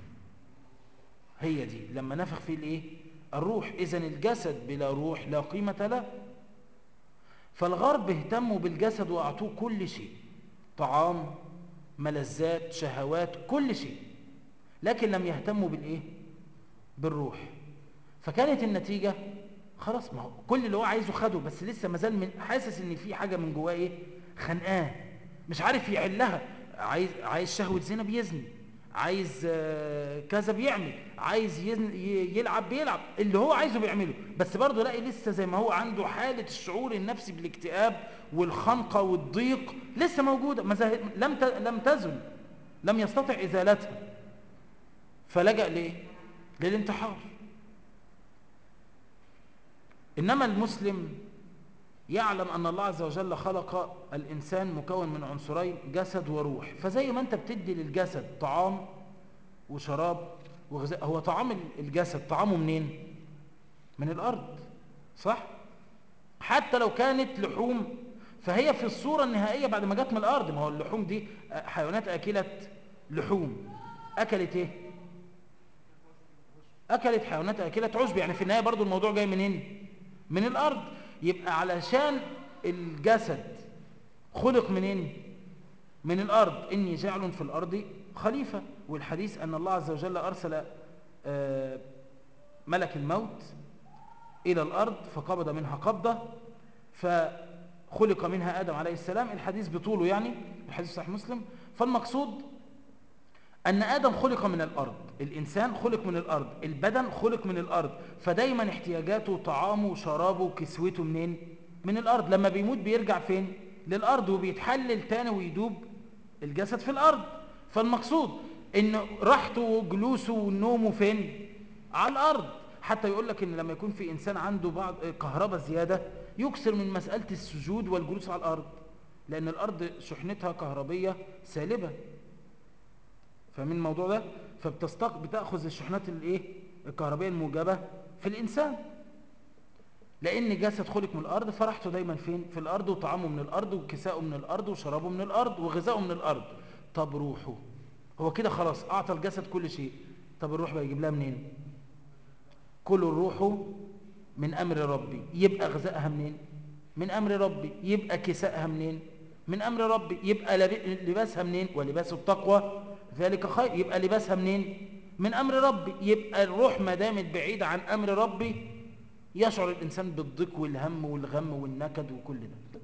هي دي لما نفخ فيه الايه الروح اذا الجسد بلا روح لا قيمة له فالغرب اهتموا بالجسد واعطوه كل شيء طعام ملذات شهوات كل شيء لكن لم يهتموا بالايه بالروح فكانت النتيجة خلاص ما هو كل اللي هو عايزه خده بس لسه مازال من حاسس ان في حاجة من جواه ايه خنقاه مش عارف يحلها عايز عايز شهوة زنا بيزني عايز كذا بيعمل عايز يلعب بيلعب اللي هو عايزه بيعمله بس برضه لاقي لسه زي ما هو عنده حالة الشعور النفسي بالاكتئاب والخنقة والضيق لسه موجودة لم لم تزل لم يستطع إزالتها فلجأ ليه للانتحار إنما المسلم يعلم أن الله عز وجل خلق الإنسان مكون من عنصرين جسد وروح فزي ما أنت بتدي للجسد طعام وشراب وغذاء هو طعام الجسد طعامه منين؟ من الأرض صح؟ حتى لو كانت لحوم فهي في الصورة النهائية بعد ما جت من الأرض ما هو اللحوم دي حيوانات أكلت لحوم أكلت إيه؟ أكلت حيوانات أكلت عشب يعني في النهاية برضو الموضوع جاي منين؟ من الأرض يبقى علشان الجسد خلق منين من الأرض إني جعل في الأرض خليفة والحديث أن الله عز وجل أرسل ملك الموت إلى الأرض فقبض منها قبضة فخلق منها آدم عليه السلام الحديث بطوله يعني الحديث صحيح مسلم فالمقصود أن آدم خلق من الأرض الإنسان خلق من الأرض البدن خلق من الأرض فدايما احتياجاته طعامه شرابه كسوته منين من الأرض لما بيموت بيرجع فين للأرض وبيتحلل تاني ويدوب الجسد في الأرض فالمقصود ان راحته وجلوسه ونومه فين على الأرض حتى يقول لك ان لما يكون في إنسان عنده بعض كهرباء زيادة يكسر من مسألة السجود والجلوس على الأرض لأن الأرض شحنتها كهربية سالبة فمن الموضوع ده فبتستق بتاخذ الشحنات الايه الكهربائيه الموجبه في الانسان لان جسد خلق من الارض فرحته دايما فين في الارض وطعامه من الارض وكساؤه من الارض وشرابه من الارض وغذاؤه من الارض طب روحه هو كده خلاص اعطى الجسد كل شيء طب الروح بقى يجيب لها منين كل الروح من امر ربي يبقى غذائها منين من امر ربي يبقى كسائها منين من امر ربي يبقى لباسها منين ولباس التقوى ذلك خير يبقى لباسها منين من امر ربي يبقى الروح ما دامت بعيده عن امر ربي يشعر الانسان بالضيق والهم والغم والنكد وكل ده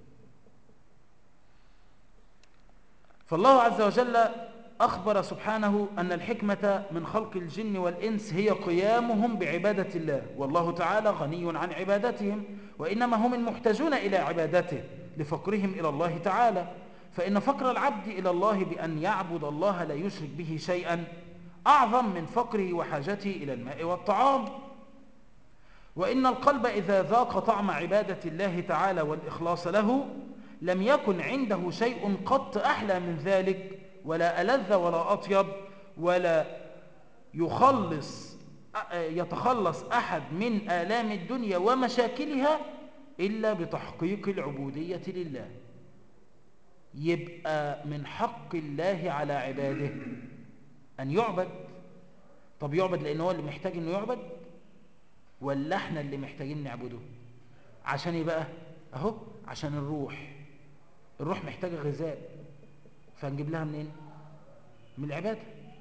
فالله عز وجل اخبر سبحانه ان الحكمه من خلق الجن والانس هي قيامهم بعباده الله والله تعالى غني عن عبادتهم وانما هم المحتاجون الى عبادته لفقرهم الى الله تعالى فإن فقر العبد إلى الله بأن يعبد الله لا يشرك به شيئا أعظم من فقره وحاجته إلى الماء والطعام وإن القلب إذا ذاق طعم عبادة الله تعالى والإخلاص له لم يكن عنده شيء قط أحلى من ذلك ولا ألذ ولا أطيب ولا يخلص يتخلص أحد من آلام الدنيا ومشاكلها إلا بتحقيق العبودية لله يبقى من حق الله على عباده أن يعبد طب يعبد لأنه هو اللي محتاج أنه يعبد ولا احنا اللي محتاجين نعبده عشان يبقى اهو عشان الروح الروح محتاجة غذاء فنجيب لها منين من العبادة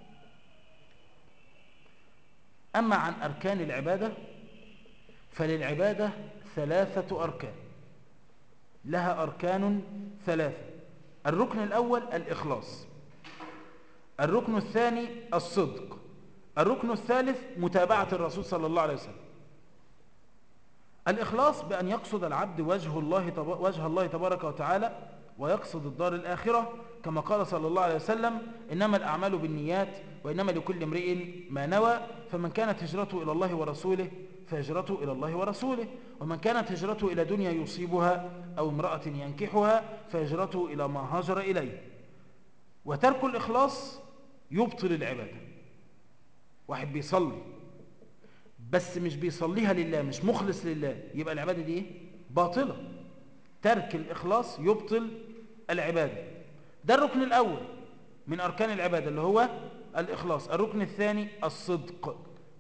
أما عن أركان العبادة فللعبادة ثلاثة أركان لها أركان ثلاثة الركن الأول الإخلاص الركن الثاني الصدق الركن الثالث متابعة الرسول صلى الله عليه وسلم الإخلاص بأن يقصد العبد وجه الله, وجه الله تبارك وتعالى ويقصد الدار الآخرة كما قال صلى الله عليه وسلم إنما الأعمال بالنيات وإنما لكل امرئ ما نوى فمن كانت هجرته إلى الله ورسوله فهجرته إلى الله ورسوله ومن كانت هجرته إلى دنيا يصيبها أو امرأة ينكحها فهجرته إلى ما هاجر إليه وترك الإخلاص يبطل العبادة واحد بيصلي بس مش بيصليها لله مش مخلص لله يبقى العبادة دي ايه؟ باطلة ترك الإخلاص يبطل العبادة ده الركن الأول من أركان العبادة اللي هو الإخلاص الركن الثاني الصدق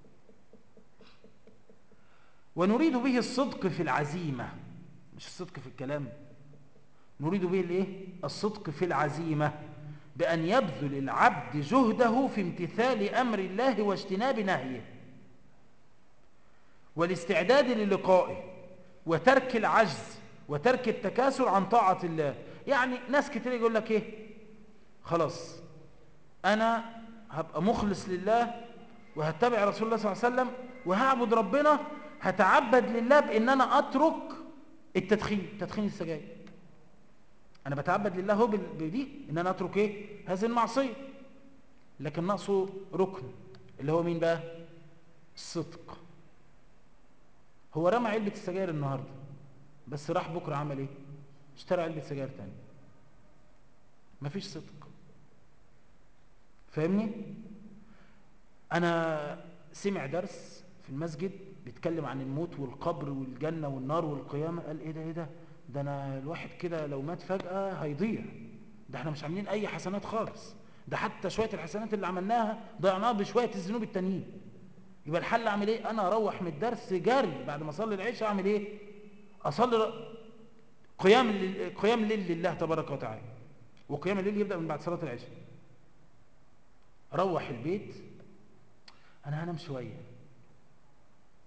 ونريد به الصدق في العزيمة مش الصدق في الكلام نريد به الايه الصدق في العزيمة بأن يبذل العبد جهده في امتثال أمر الله واجتناب نهيه والاستعداد للقائه وترك العجز وترك التكاسل عن طاعة الله يعني ناس كتير يقول لك ايه خلاص انا هبقى مخلص لله وهتبع رسول الله صلى الله عليه وسلم وهعبد ربنا هتعبد لله بان انا اترك التدخين تدخين السجاير انا بتعبد لله هو بدي ان انا اترك ايه هذه المعصيه لكن ناقصه ركن اللي هو مين بقى الصدق هو رمى علبه السجاير النهارده بس راح بكره عمل ايه اشترى علبه سجاير تاني مفيش صدق فاهمني انا سمع درس في المسجد بيتكلم عن الموت والقبر والجنه والنار والقيامه قال ايه ده ايه ده ده انا الواحد كده لو مات فجاه هيضيع ده احنا مش عاملين اي حسنات خالص ده حتى شويه الحسنات اللي عملناها ضيعناها بشويه الذنوب التانيين يبقى الحل اعمل ايه انا اروح من الدرس جري بعد ما اصلي العشاء اعمل ايه اصلي قيام الليل قيام الليل لله تبارك وتعالى وقيام الليل يبدا من بعد صلاه العشاء اروح البيت انا هنام شويه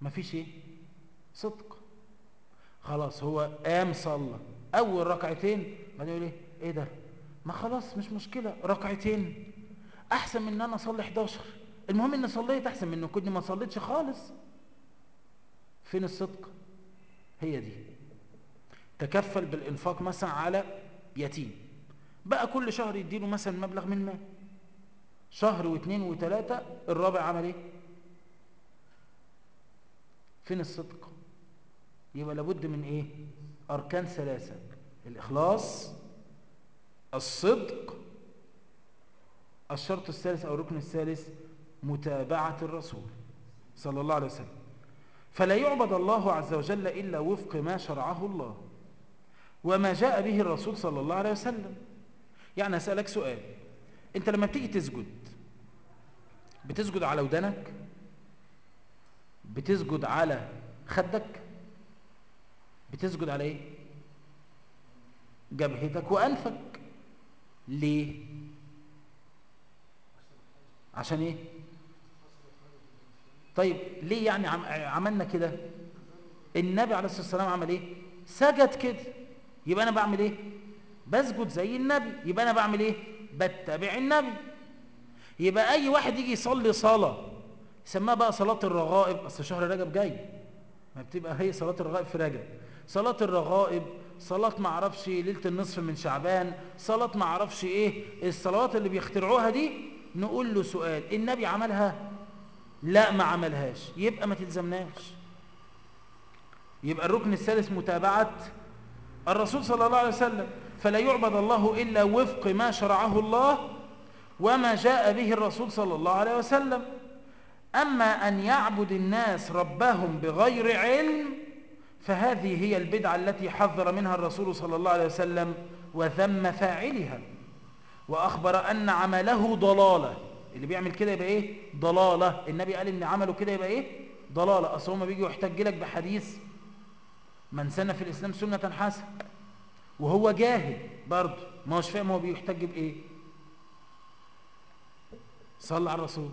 مفيش ايه صدق خلاص هو قام صلى اول ركعتين بعدين يقول ايه ايه ده ما خلاص مش مشكله ركعتين احسن من ان انا اصلي 11 المهم ان صليت احسن من ان كنت ما صليتش خالص فين الصدق هي دي تكفل بالانفاق مثلا على يتيم بقى كل شهر يديله مثلا مبلغ من المال شهر واثنين وثلاثة الرابع عمل ايه فين الصدق يبقى لابد من ايه اركان ثلاثة الاخلاص الصدق الشرط الثالث او الركن الثالث متابعة الرسول صلى الله عليه وسلم فلا يعبد الله عز وجل إلا وفق ما شرعه الله وما جاء به الرسول صلى الله عليه وسلم يعني أسألك سؤال أنت لما بتيجي تسجد بتسجد على ودنك بتسجد على خدك بتسجد على ايه جبهتك وأنفك ليه عشان ايه طيب ليه يعني عم عملنا كده النبي عليه الصلاة والسلام عمل ايه سجد كده يبقى انا بعمل ايه بسجد زي النبي يبقى انا بعمل ايه بتبع النبي يبقى اي واحد يجي يصلي صلاة يسميها بقى صلاة الرغائب اصل شهر رجب جاي ما بتبقى هي صلاة الرغائب في رجب صلاة الرغائب صلاة ما اعرفش ليلة النصف من شعبان صلاة ما اعرفش ايه الصلوات اللي بيخترعوها دي نقول له سؤال النبي عملها لا ما عملهاش يبقى ما تلزمناش يبقى الركن الثالث متابعة الرسول صلى الله عليه وسلم فلا يعبد الله إلا وفق ما شرعه الله وما جاء به الرسول صلى الله عليه وسلم أما أن يعبد الناس ربهم بغير علم فهذه هي البدعة التي حذر منها الرسول صلى الله عليه وسلم وذم فاعلها وأخبر أن عمله ضلالة اللي بيعمل كده يبقى إيه ضلالة النبي قال إن عمله كده يبقى إيه ضلالة أصل هما بيجي يحتج لك بحديث من سن في الإسلام سنة حسنة وهو جاهل برضه ما هوش فاهم هو بيحتج بإيه صلى على الرسول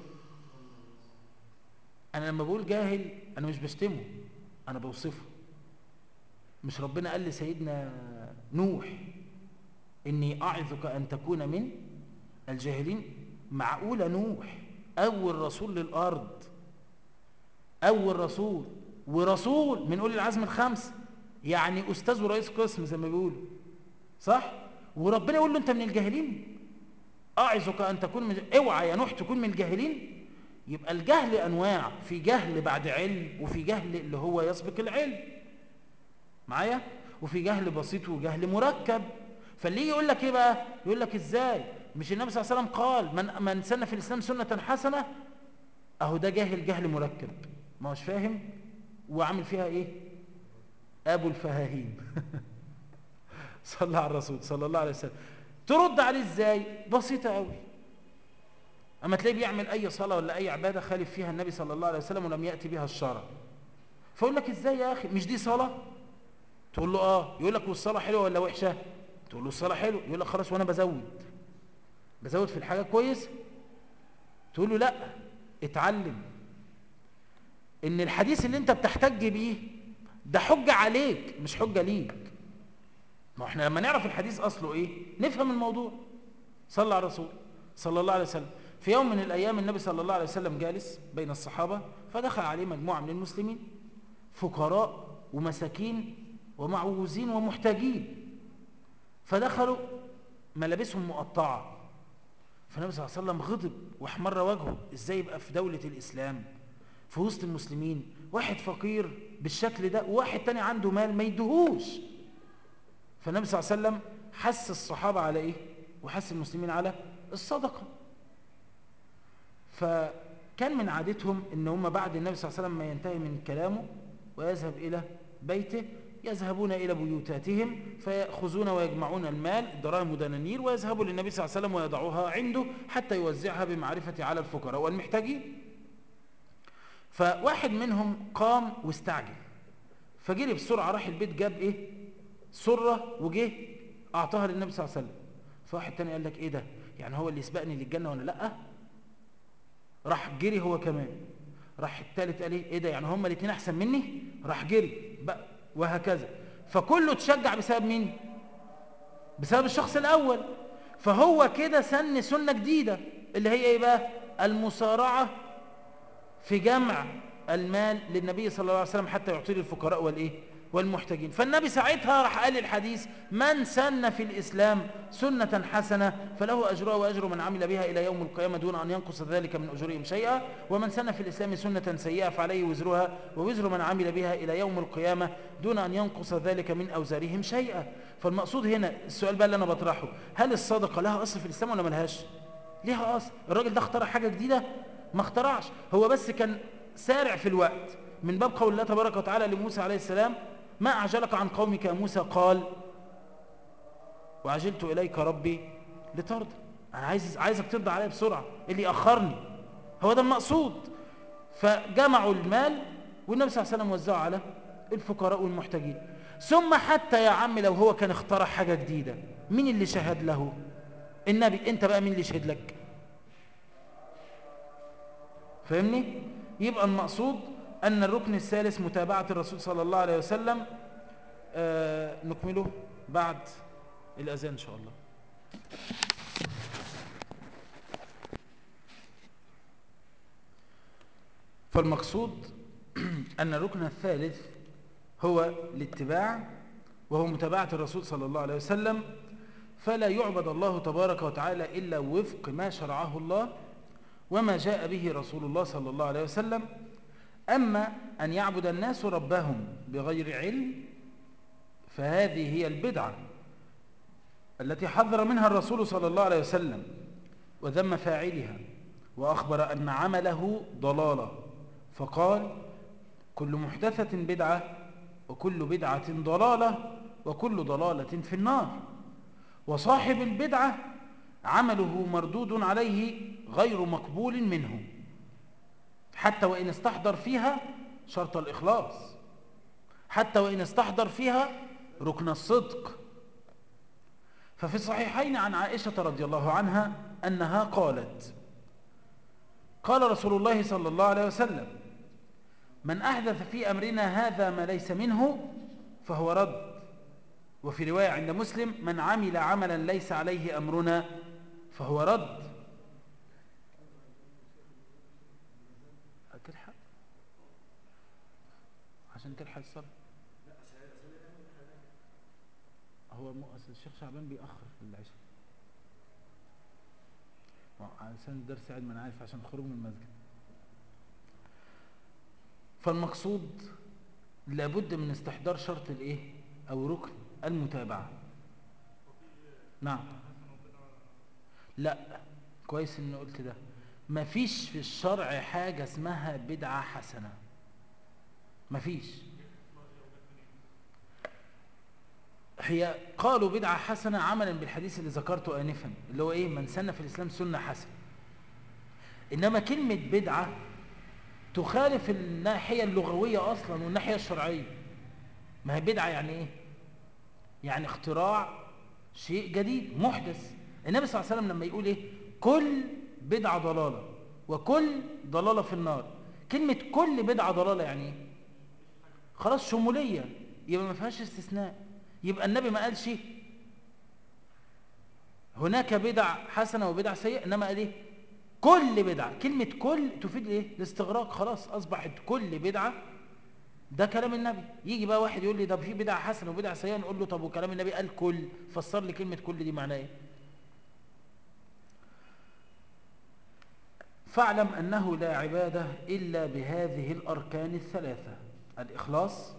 أنا لما بقول جاهل أنا مش بشتمه أنا بوصفه مش ربنا قال لسيدنا نوح إني أعظك أن تكون من الجاهلين معقولة نوح أول رسول للأرض أول رسول ورسول من أولي العزم الخمس يعني أستاذ ورئيس قسم زي ما بيقولوا صح؟ وربنا يقول له أنت من الجاهلين أعظك أن تكون من اوعى يا نوح تكون من الجاهلين يبقى الجهل أنواع في جهل بعد علم وفي جهل اللي هو يسبق العلم معايا؟ وفي جهل بسيط وجهل مركب فاللي يقول لك ايه بقى يقول لك ازاي مش النبي صلى الله عليه وسلم قال من من سن في الاسلام سنه حسنه اهو ده جاهل جهل مركب ما هوش فاهم وعامل فيها ايه ابو الفهاهيم صلى على الرسول صلى الله عليه وسلم ترد عليه ازاي بسيطه قوي اما تلاقيه بيعمل اي صلاه ولا اي عباده خالف فيها النبي صلى الله عليه وسلم ولم ياتي بها الشرع فيقول لك ازاي يا اخي مش دي صلاه تقول له اه يقول لك والصلاه حلوه ولا وحشه تقول له الصلاه حلوه يقول لك خلاص وانا بزود بزود في الحاجه كويس تقول له لا اتعلم ان الحديث اللي انت بتحتج بيه ده حجه عليك مش حجه ليك ما احنا لما نعرف الحديث اصله ايه نفهم الموضوع صلى على الرسول صلى الله عليه وسلم في يوم من الايام النبي صلى الله عليه وسلم جالس بين الصحابه فدخل عليه مجموعه من المسلمين فقراء ومساكين ومعوزين ومحتاجين فدخلوا ملابسهم مقطعة فالنبي صلى الله عليه وسلم غضب واحمر وجهه ازاي يبقى في دولة الإسلام في وسط المسلمين واحد فقير بالشكل ده وواحد تاني عنده مال ما يدهوش فالنبي صلى الله عليه وسلم حس الصحابة على ايه وحس المسلمين على الصدقة فكان من عادتهم ان هم بعد النبي صلى الله عليه وسلم ما ينتهي من كلامه ويذهب إلى بيته يذهبون إلى بيوتاتهم فيأخذون ويجمعون المال الدراهم ودنانير ويذهبوا للنبي صلى الله عليه وسلم ويضعوها عنده حتى يوزعها بمعرفة على الفقراء والمحتاجين فواحد منهم قام واستعجل فجري بسرعة راح البيت جاب ايه سرة وجه أعطاها للنبي صلى الله عليه وسلم فواحد تاني قال لك ايه ده يعني هو اللي يسبقني للجنة ولا لأ راح جري هو كمان راح التالت قال ايه ايه ده يعني هما الاثنين احسن مني راح جري بقى وهكذا فكله تشجع بسبب مين بسبب الشخص الاول فهو كده سن سنة جديدة اللي هي ايه بقى المسارعة في جمع المال للنبي صلى الله عليه وسلم حتى يعطيه للفقراء والايه والمحتاجين فالنبي ساعتها راح قال الحديث من سن في الإسلام سنة حسنة فله أجرها وأجر من عمل بها إلى يوم القيامة دون أن ينقص ذلك من أجورهم شيئا ومن سن في الإسلام سنة سيئة فعليه وزرها ووزر من عمل بها إلى يوم القيامة دون أن ينقص ذلك من أوزارهم شيئا فالمقصود هنا السؤال بقى اللي أنا بطرحه هل الصدقة لها أصل في الإسلام ولا ملهاش ليها أصل الراجل ده اخترع حاجة جديدة ما اخترعش هو بس كان سارع في الوقت من باب قول الله تبارك وتعالى لموسى عليه السلام ما أعجلك عن قومك يا موسى قال وعجلت إليك ربي لترضى أنا عايز عايزك ترضى عليا بسرعة اللي أخرني هو ده المقصود فجمعوا المال والنبي صلى الله عليه وسلم وزعه على الفقراء والمحتاجين ثم حتى يا عم لو هو كان اخترع حاجة جديدة مين اللي شهد له النبي انت بقى مين اللي شهد لك فاهمني يبقى المقصود أن الركن الثالث متابعة الرسول صلى الله عليه وسلم آه نكمله بعد الأذان إن شاء الله فالمقصود أن الركن الثالث هو الاتباع وهو متابعة الرسول صلى الله عليه وسلم فلا يعبد الله تبارك وتعالى إلا وفق ما شرعه الله وما جاء به رسول الله صلى الله عليه وسلم أما أن يعبد الناس ربهم بغير علم فهذه هي البدعة التي حذر منها الرسول صلى الله عليه وسلم وذم فاعلها وأخبر أن عمله ضلالة فقال كل محدثة بدعة وكل بدعة ضلالة وكل ضلالة في النار وصاحب البدعة عمله مردود عليه غير مقبول منه حتى وإن استحضر فيها شرط الإخلاص حتى وإن استحضر فيها ركن الصدق ففي الصحيحين عن عائشة رضي الله عنها أنها قالت قال رسول الله صلى الله عليه وسلم من أحدث في أمرنا هذا ما ليس منه فهو رد وفي رواية عند مسلم من عمل عملا ليس عليه أمرنا فهو رد تلحق عشان تلحق الصلاة هو الشيخ شعبان بيأخر في العشاء علشان الدرس علم انا عارف عشان خروج من المسجد فالمقصود لابد من استحضار شرط الايه او ركن المتابعة نعم لا كويس ان قلت ده مفيش في الشرع حاجة اسمها بدعة حسنة مفيش هي قالوا بدعة حسنة عملا بالحديث اللي ذكرته آنفا اللي هو ايه من سن في الإسلام سنة حسنة إنما كلمة بدعة تخالف الناحية اللغوية أصلا والناحية الشرعية ما هي بدعة يعني ايه يعني اختراع شيء جديد محدث النبي صلى الله عليه وسلم لما يقول ايه كل بدعة ضلالة وكل ضلالة في النار كلمة كل بدعة ضلالة يعني ايه خلاص شمولية يبقى ما فيهاش استثناء يبقى النبي ما قالش هناك بدع حسنة وبدع سيئة إنما قال ايه كل بدعة كلمة كل تفيد ايه الاستغراق خلاص أصبحت كل بدعة ده كلام النبي يجي بقى واحد يقول لي ده في بدعة حسنة وبدعة سيئة نقول له طب وكلام النبي قال كل فسر لي كلمة كل دي معناه ايه فاعلم أنه لا عبادة إلا بهذه الأركان الثلاثة الإخلاص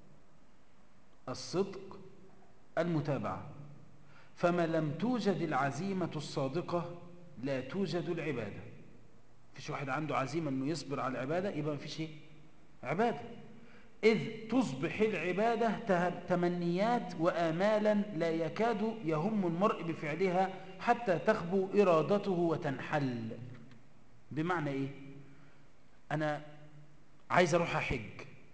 الصدق المتابعة فما لم توجد العزيمة الصادقة لا توجد العبادة فيش واحد عنده عزيمة أنه يصبر على العبادة يبقى مفيش ايه عبادة إذ تصبح العبادة تمنيات وآمالا لا يكاد يهم المرء بفعلها حتى تخبو إرادته وتنحل بمعنى إيه أنا عايز أروح أحج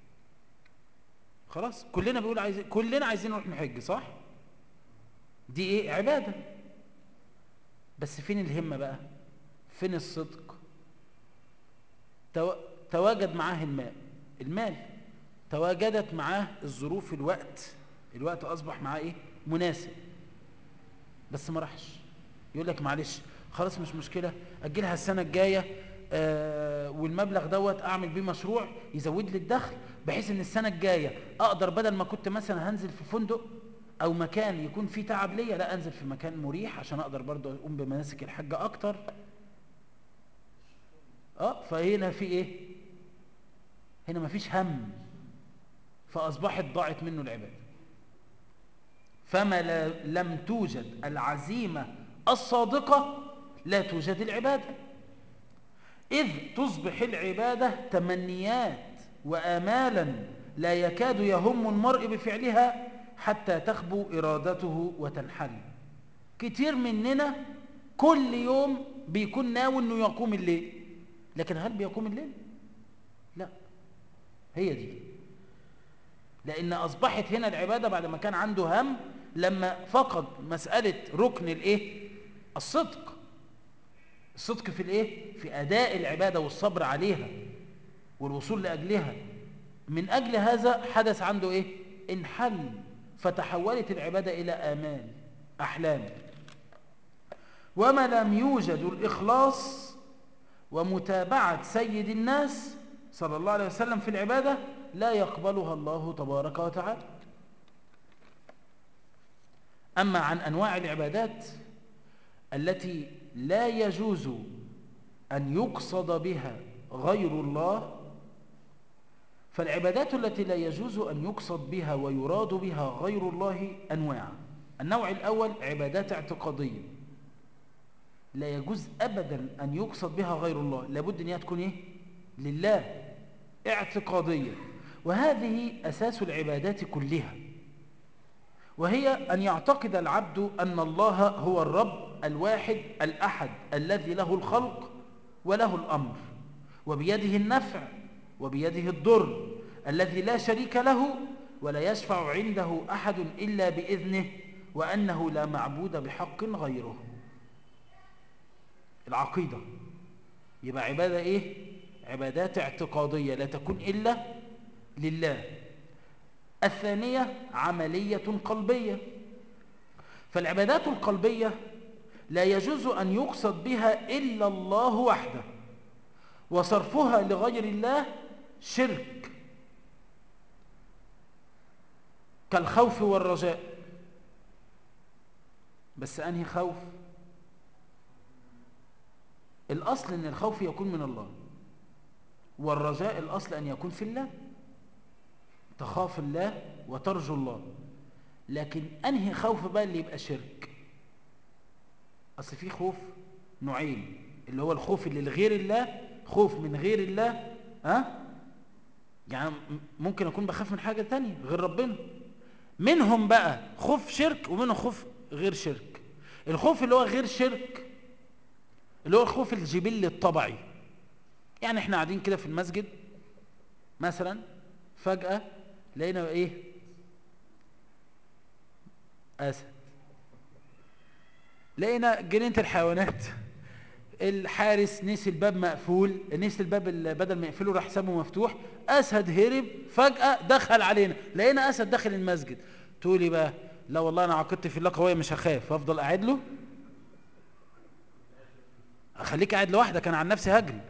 خلاص كلنا بيقول عايز كلنا عايزين نروح نحج صح دي ايه عبادة بس فين الهمة بقى فين الصدق تو... تواجد معاه الماء المال تواجدت معاه الظروف الوقت الوقت أصبح معاه إيه مناسب بس ما راحش يقول لك معلش خلاص مش مشكلة أجلها السنة الجاية آه والمبلغ دوت أعمل بيه مشروع يزود لي الدخل بحيث ان السنة الجاية أقدر بدل ما كنت مثلا هنزل في فندق أو مكان يكون فيه تعب ليا لا أنزل في مكان مريح عشان أقدر برضه أقوم بمناسك الحج أكتر اه فهنا في ايه هنا مفيش هم فأصبحت ضاعت منه العبادة فما لم توجد العزيمة الصادقة لا توجد العبادة إذ تصبح العبادة تمنيات وآمالا لا يكاد يهم المرء بفعلها حتى تخبو إرادته وتنحل كتير مننا كل يوم بيكون ناوي أنه يقوم الليل لكن هل بيقوم الليل؟ لا هي دي لأن أصبحت هنا العبادة بعد ما كان عنده هم لما فقد مسألة ركن الإيه؟ الصدق الصدق في الإيه؟ في أداء العبادة والصبر عليها والوصول لأجلها من أجل هذا حدث عنده إيه؟ انحل فتحولت العبادة إلى آمال أحلام وما لم يوجد الإخلاص ومتابعة سيد الناس صلى الله عليه وسلم في العبادة لا يقبلها الله تبارك وتعالى أما عن أنواع العبادات التي لا يجوز أن يقصد بها غير الله فالعبادات التي لا يجوز أن يقصد بها ويراد بها غير الله أنواع النوع الأول عبادات اعتقادية لا يجوز أبدا أن يقصد بها غير الله لابد أن تكون إيه؟ لله اعتقادية وهذه أساس العبادات كلها وهي أن يعتقد العبد أن الله هو الرب الواحد الأحد الذي له الخلق وله الأمر وبيده النفع وبيده الضر الذي لا شريك له ولا يشفع عنده أحد إلا بإذنه وأنه لا معبود بحق غيره العقيدة يبقى عبادة إيه؟ عبادات اعتقادية لا تكون إلا لله الثانية عملية قلبية فالعبادات القلبية لا يجوز أن يقصد بها إلا الله وحده وصرفها لغير الله شرك كالخوف والرجاء بس أنهي خوف الأصل أن الخوف يكون من الله والرجاء الأصل أن يكون في الله تخاف الله وترجو الله لكن أنهي خوف بقى اللي يبقى شرك أصل في خوف نوعين اللي هو الخوف اللي لغير الله خوف من غير الله ها يعني ممكن أكون بخاف من حاجة تانية غير ربنا منهم بقى خوف شرك ومنهم خوف غير شرك الخوف اللي هو غير شرك اللي هو الخوف الجبلي الطبعي يعني احنا قاعدين كده في المسجد مثلا فجأة لقينا ايه اسد لقينا جنينة الحيوانات الحارس نسي الباب مقفول نسي الباب بدل ما يقفله راح سابه مفتوح اسد هرب فجأة دخل علينا لقينا اسد داخل المسجد تقولي بقى لا والله انا عقدت في الله قوية مش هخاف افضل قاعد له اخليك قاعد لوحدك انا عن نفسي هجري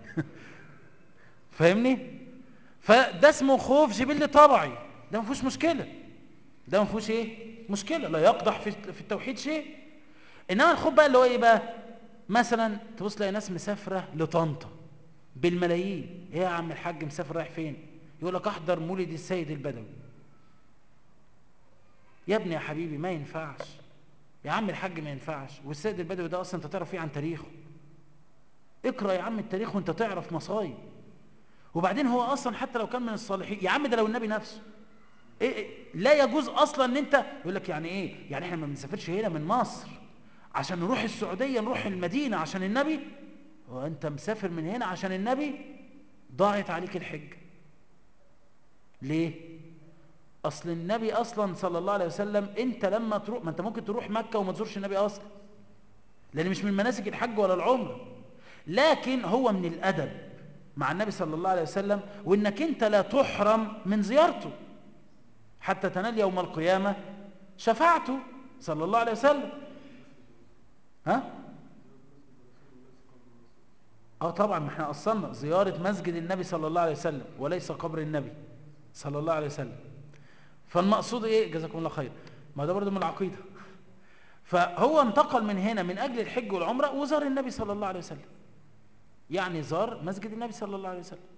فاهمني فده اسمه خوف جبلي طبعي ده ما فيهوش مشكله ده ما فيهوش ايه مشكله لا يقدح في في التوحيد شيء انما الخوف بقى اللي هو ايه بقى مثلا تبص تلاقي ناس مسافره لطنطا بالملايين ايه يا عم الحاج مسافر رايح فين يقول لك احضر مولد السيد البدوي يا ابني يا حبيبي ما ينفعش يا عم الحاج ما ينفعش والسيد البدوي ده اصلا انت تعرف ايه عن تاريخه اقرا يا عم التاريخ وانت تعرف مصايب وبعدين هو اصلا حتى لو كان من الصالحين يا عم ده لو النبي نفسه إيه إيه لا يجوز اصلا ان انت يقول لك يعني ايه يعني احنا ما بنسافرش هنا من مصر عشان نروح السعوديه نروح المدينه عشان النبي هو انت مسافر من هنا عشان النبي ضاعت عليك الحجه ليه اصل النبي اصلا صلى الله عليه وسلم انت لما تروح ما انت ممكن تروح مكه وما تزورش النبي اصلا لان مش من مناسك الحج ولا العمره لكن هو من الادب مع النبي صلى الله عليه وسلم وانك انت لا تحرم من زيارته حتى تنال يوم القيامة شفاعته صلى الله عليه وسلم ها اه طبعا ما احنا اصلنا زيارة مسجد النبي صلى الله عليه وسلم وليس قبر النبي صلى الله عليه وسلم فالمقصود ايه جزاكم الله خير ما ده برضه من العقيدة فهو انتقل من هنا من اجل الحج والعمرة وزار النبي صلى الله عليه وسلم يعني زار مسجد النبي صلى الله عليه وسلم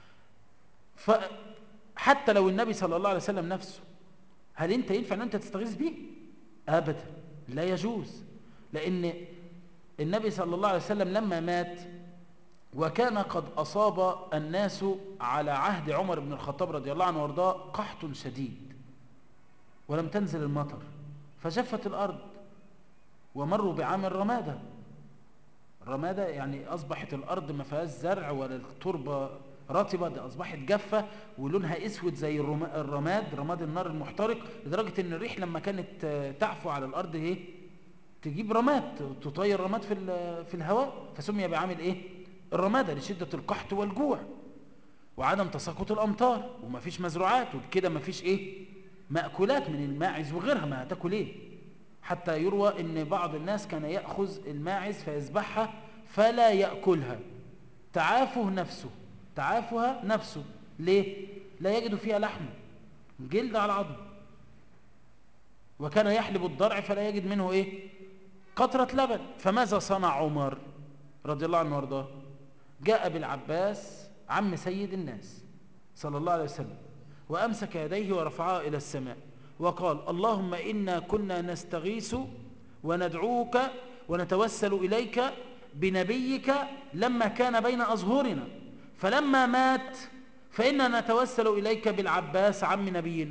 فحتى لو النبي صلى الله عليه وسلم نفسه هل انت ينفع ان انت تستغيث به ابدا لا يجوز لان النبي صلى الله عليه وسلم لما مات وكان قد أصاب الناس على عهد عمر بن الخطاب رضي الله عنه وارضاه قحط شديد ولم تنزل المطر فجفت الأرض ومروا بعام الرمادة الرمادة يعني أصبحت الأرض ما فيهاش زرع ولا التربة رطبة ده أصبحت جافة ولونها أسود زي الرماد رماد النار المحترق لدرجة أن الريح لما كانت تعفو على الأرض إيه تجيب رماد تطير رماد في في الهواء فسمي بعامل إيه الرمادة لشدة القحط والجوع وعدم تساقط الأمطار ومفيش مزروعات وبكده مفيش إيه مأكولات من الماعز وغيرها ما هتاكل إيه حتى يروى ان بعض الناس كان يأخذ الماعز فيذبحها فلا يأكلها تعافه نفسه تعافها نفسه ليه؟ لا يجد فيها لحم جلد على عظم وكان يحلب الضرع فلا يجد منه ايه قطرة لبن فماذا صنع عمر رضي الله عنه وارضاه جاء بالعباس عم سيد الناس صلى الله عليه وسلم وأمسك يديه ورفعها إلى السماء وقال اللهم إنا كنا نستغيث وندعوك ونتوسل إليك بنبيك لما كان بين أظهرنا فلما مات فإنا نتوسل إليك بالعباس عم نبينا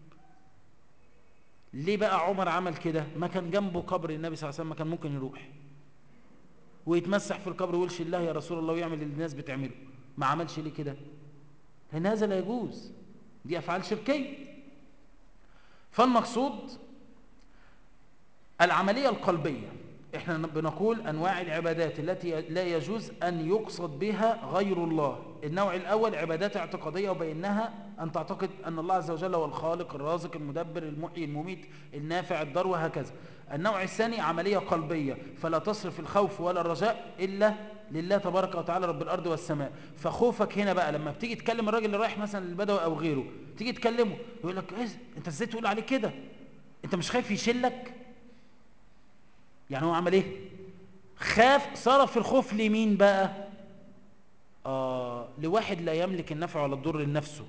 ليه بقى عمر عمل كده ما كان جنبه قبر النبي صلى الله عليه وسلم ما كان ممكن يروح ويتمسح في القبر ويقولش الله يا رسول الله ويعمل اللي الناس بتعمله ما عملش ليه كده لأن هذا لا يجوز دي أفعال شركية فالمقصود العملية القلبية احنا بنقول انواع العبادات التي لا يجوز ان يقصد بها غير الله النوع الاول عبادات اعتقادية وبينها ان تعتقد ان الله عز وجل هو الخالق الرازق المدبر المحيي المميت النافع الضر وهكذا النوع الثاني عملية قلبية فلا تصرف الخوف ولا الرجاء الا لله تبارك وتعالى رب الارض والسماء فخوفك هنا بقى لما بتيجي تكلم الراجل اللي رايح مثلا للبدوي او غيره تيجي تكلمه يقول لك ايه انت ازاي تقول عليه كده انت مش خايف يشلك يعني هو عمل ايه خاف صرف الخوف لمين بقى آه لواحد لا يملك النفع ولا الضر لنفسه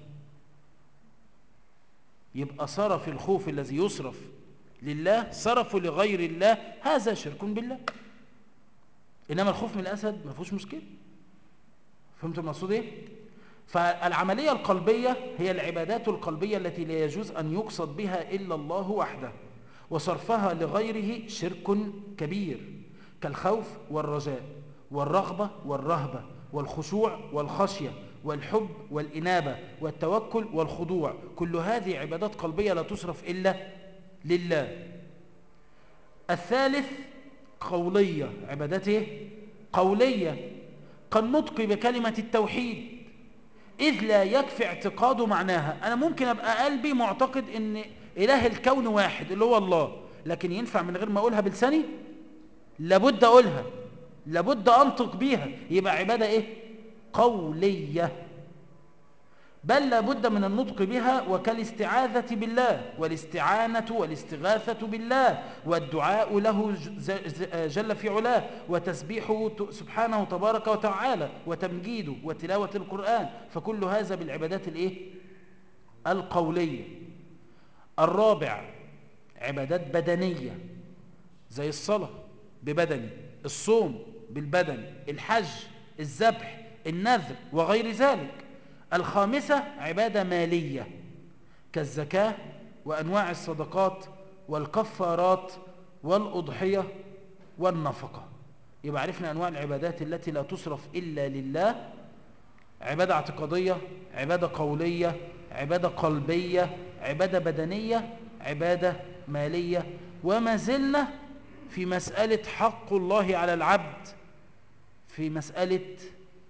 يبقى صرف الخوف الذي يصرف لله صرفه لغير الله هذا شرك بالله انما الخوف من الاسد ما فيهوش مشكله فهمتوا المقصود ايه فالعمليه القلبيه هي العبادات القلبيه التي لا يجوز ان يقصد بها الا الله وحده وصرفها لغيره شرك كبير كالخوف والرجاء والرغبة والرهبة والخشوع والخشية والحب والإنابة والتوكل والخضوع كل هذه عبادات قلبية لا تصرف إلا لله الثالث قولية عبادته قولية كالنطق بكلمة التوحيد إذ لا يكفي اعتقاد معناها أنا ممكن أبقى قلبي معتقد أن إله الكون واحد اللي هو الله لكن ينفع من غير ما أقولها بلساني لابد أقولها لابد أنطق بيها يبقى عبادة إيه قولية بل لابد من النطق بها وكالاستعاذة بالله والاستعانة والاستغاثة بالله والدعاء له جل في علاه وتسبيحه سبحانه تبارك وتعالى وتمجيده وتلاوة القرآن فكل هذا بالعبادات الايه القولية الرابع عبادات بدنية زي الصلاة ببدني الصوم بالبدن الحج الذبح النذر وغير ذلك الخامسة عبادة مالية كالزكاة وأنواع الصدقات والكفارات والأضحية والنفقة يبقى عرفنا أنواع العبادات التي لا تصرف إلا لله عبادة اعتقادية عبادة قولية عبادة قلبية عبادة بدنية عبادة مالية وما زلنا في مسألة حق الله على العبد في مسألة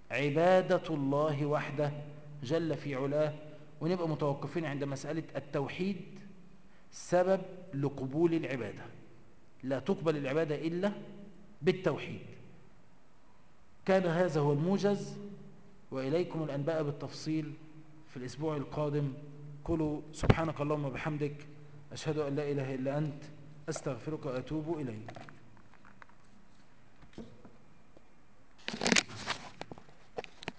عبادة الله وحده جل في علاه ونبقى متوقفين عند مسألة التوحيد سبب لقبول العبادة لا تقبل العبادة إلا بالتوحيد كان هذا هو الموجز وإليكم الأنباء بالتفصيل في الأسبوع القادم قلوا سبحانك اللهم وبحمدك أشهد أن لا إله إلا أنت أستغفرك وأتوب إليك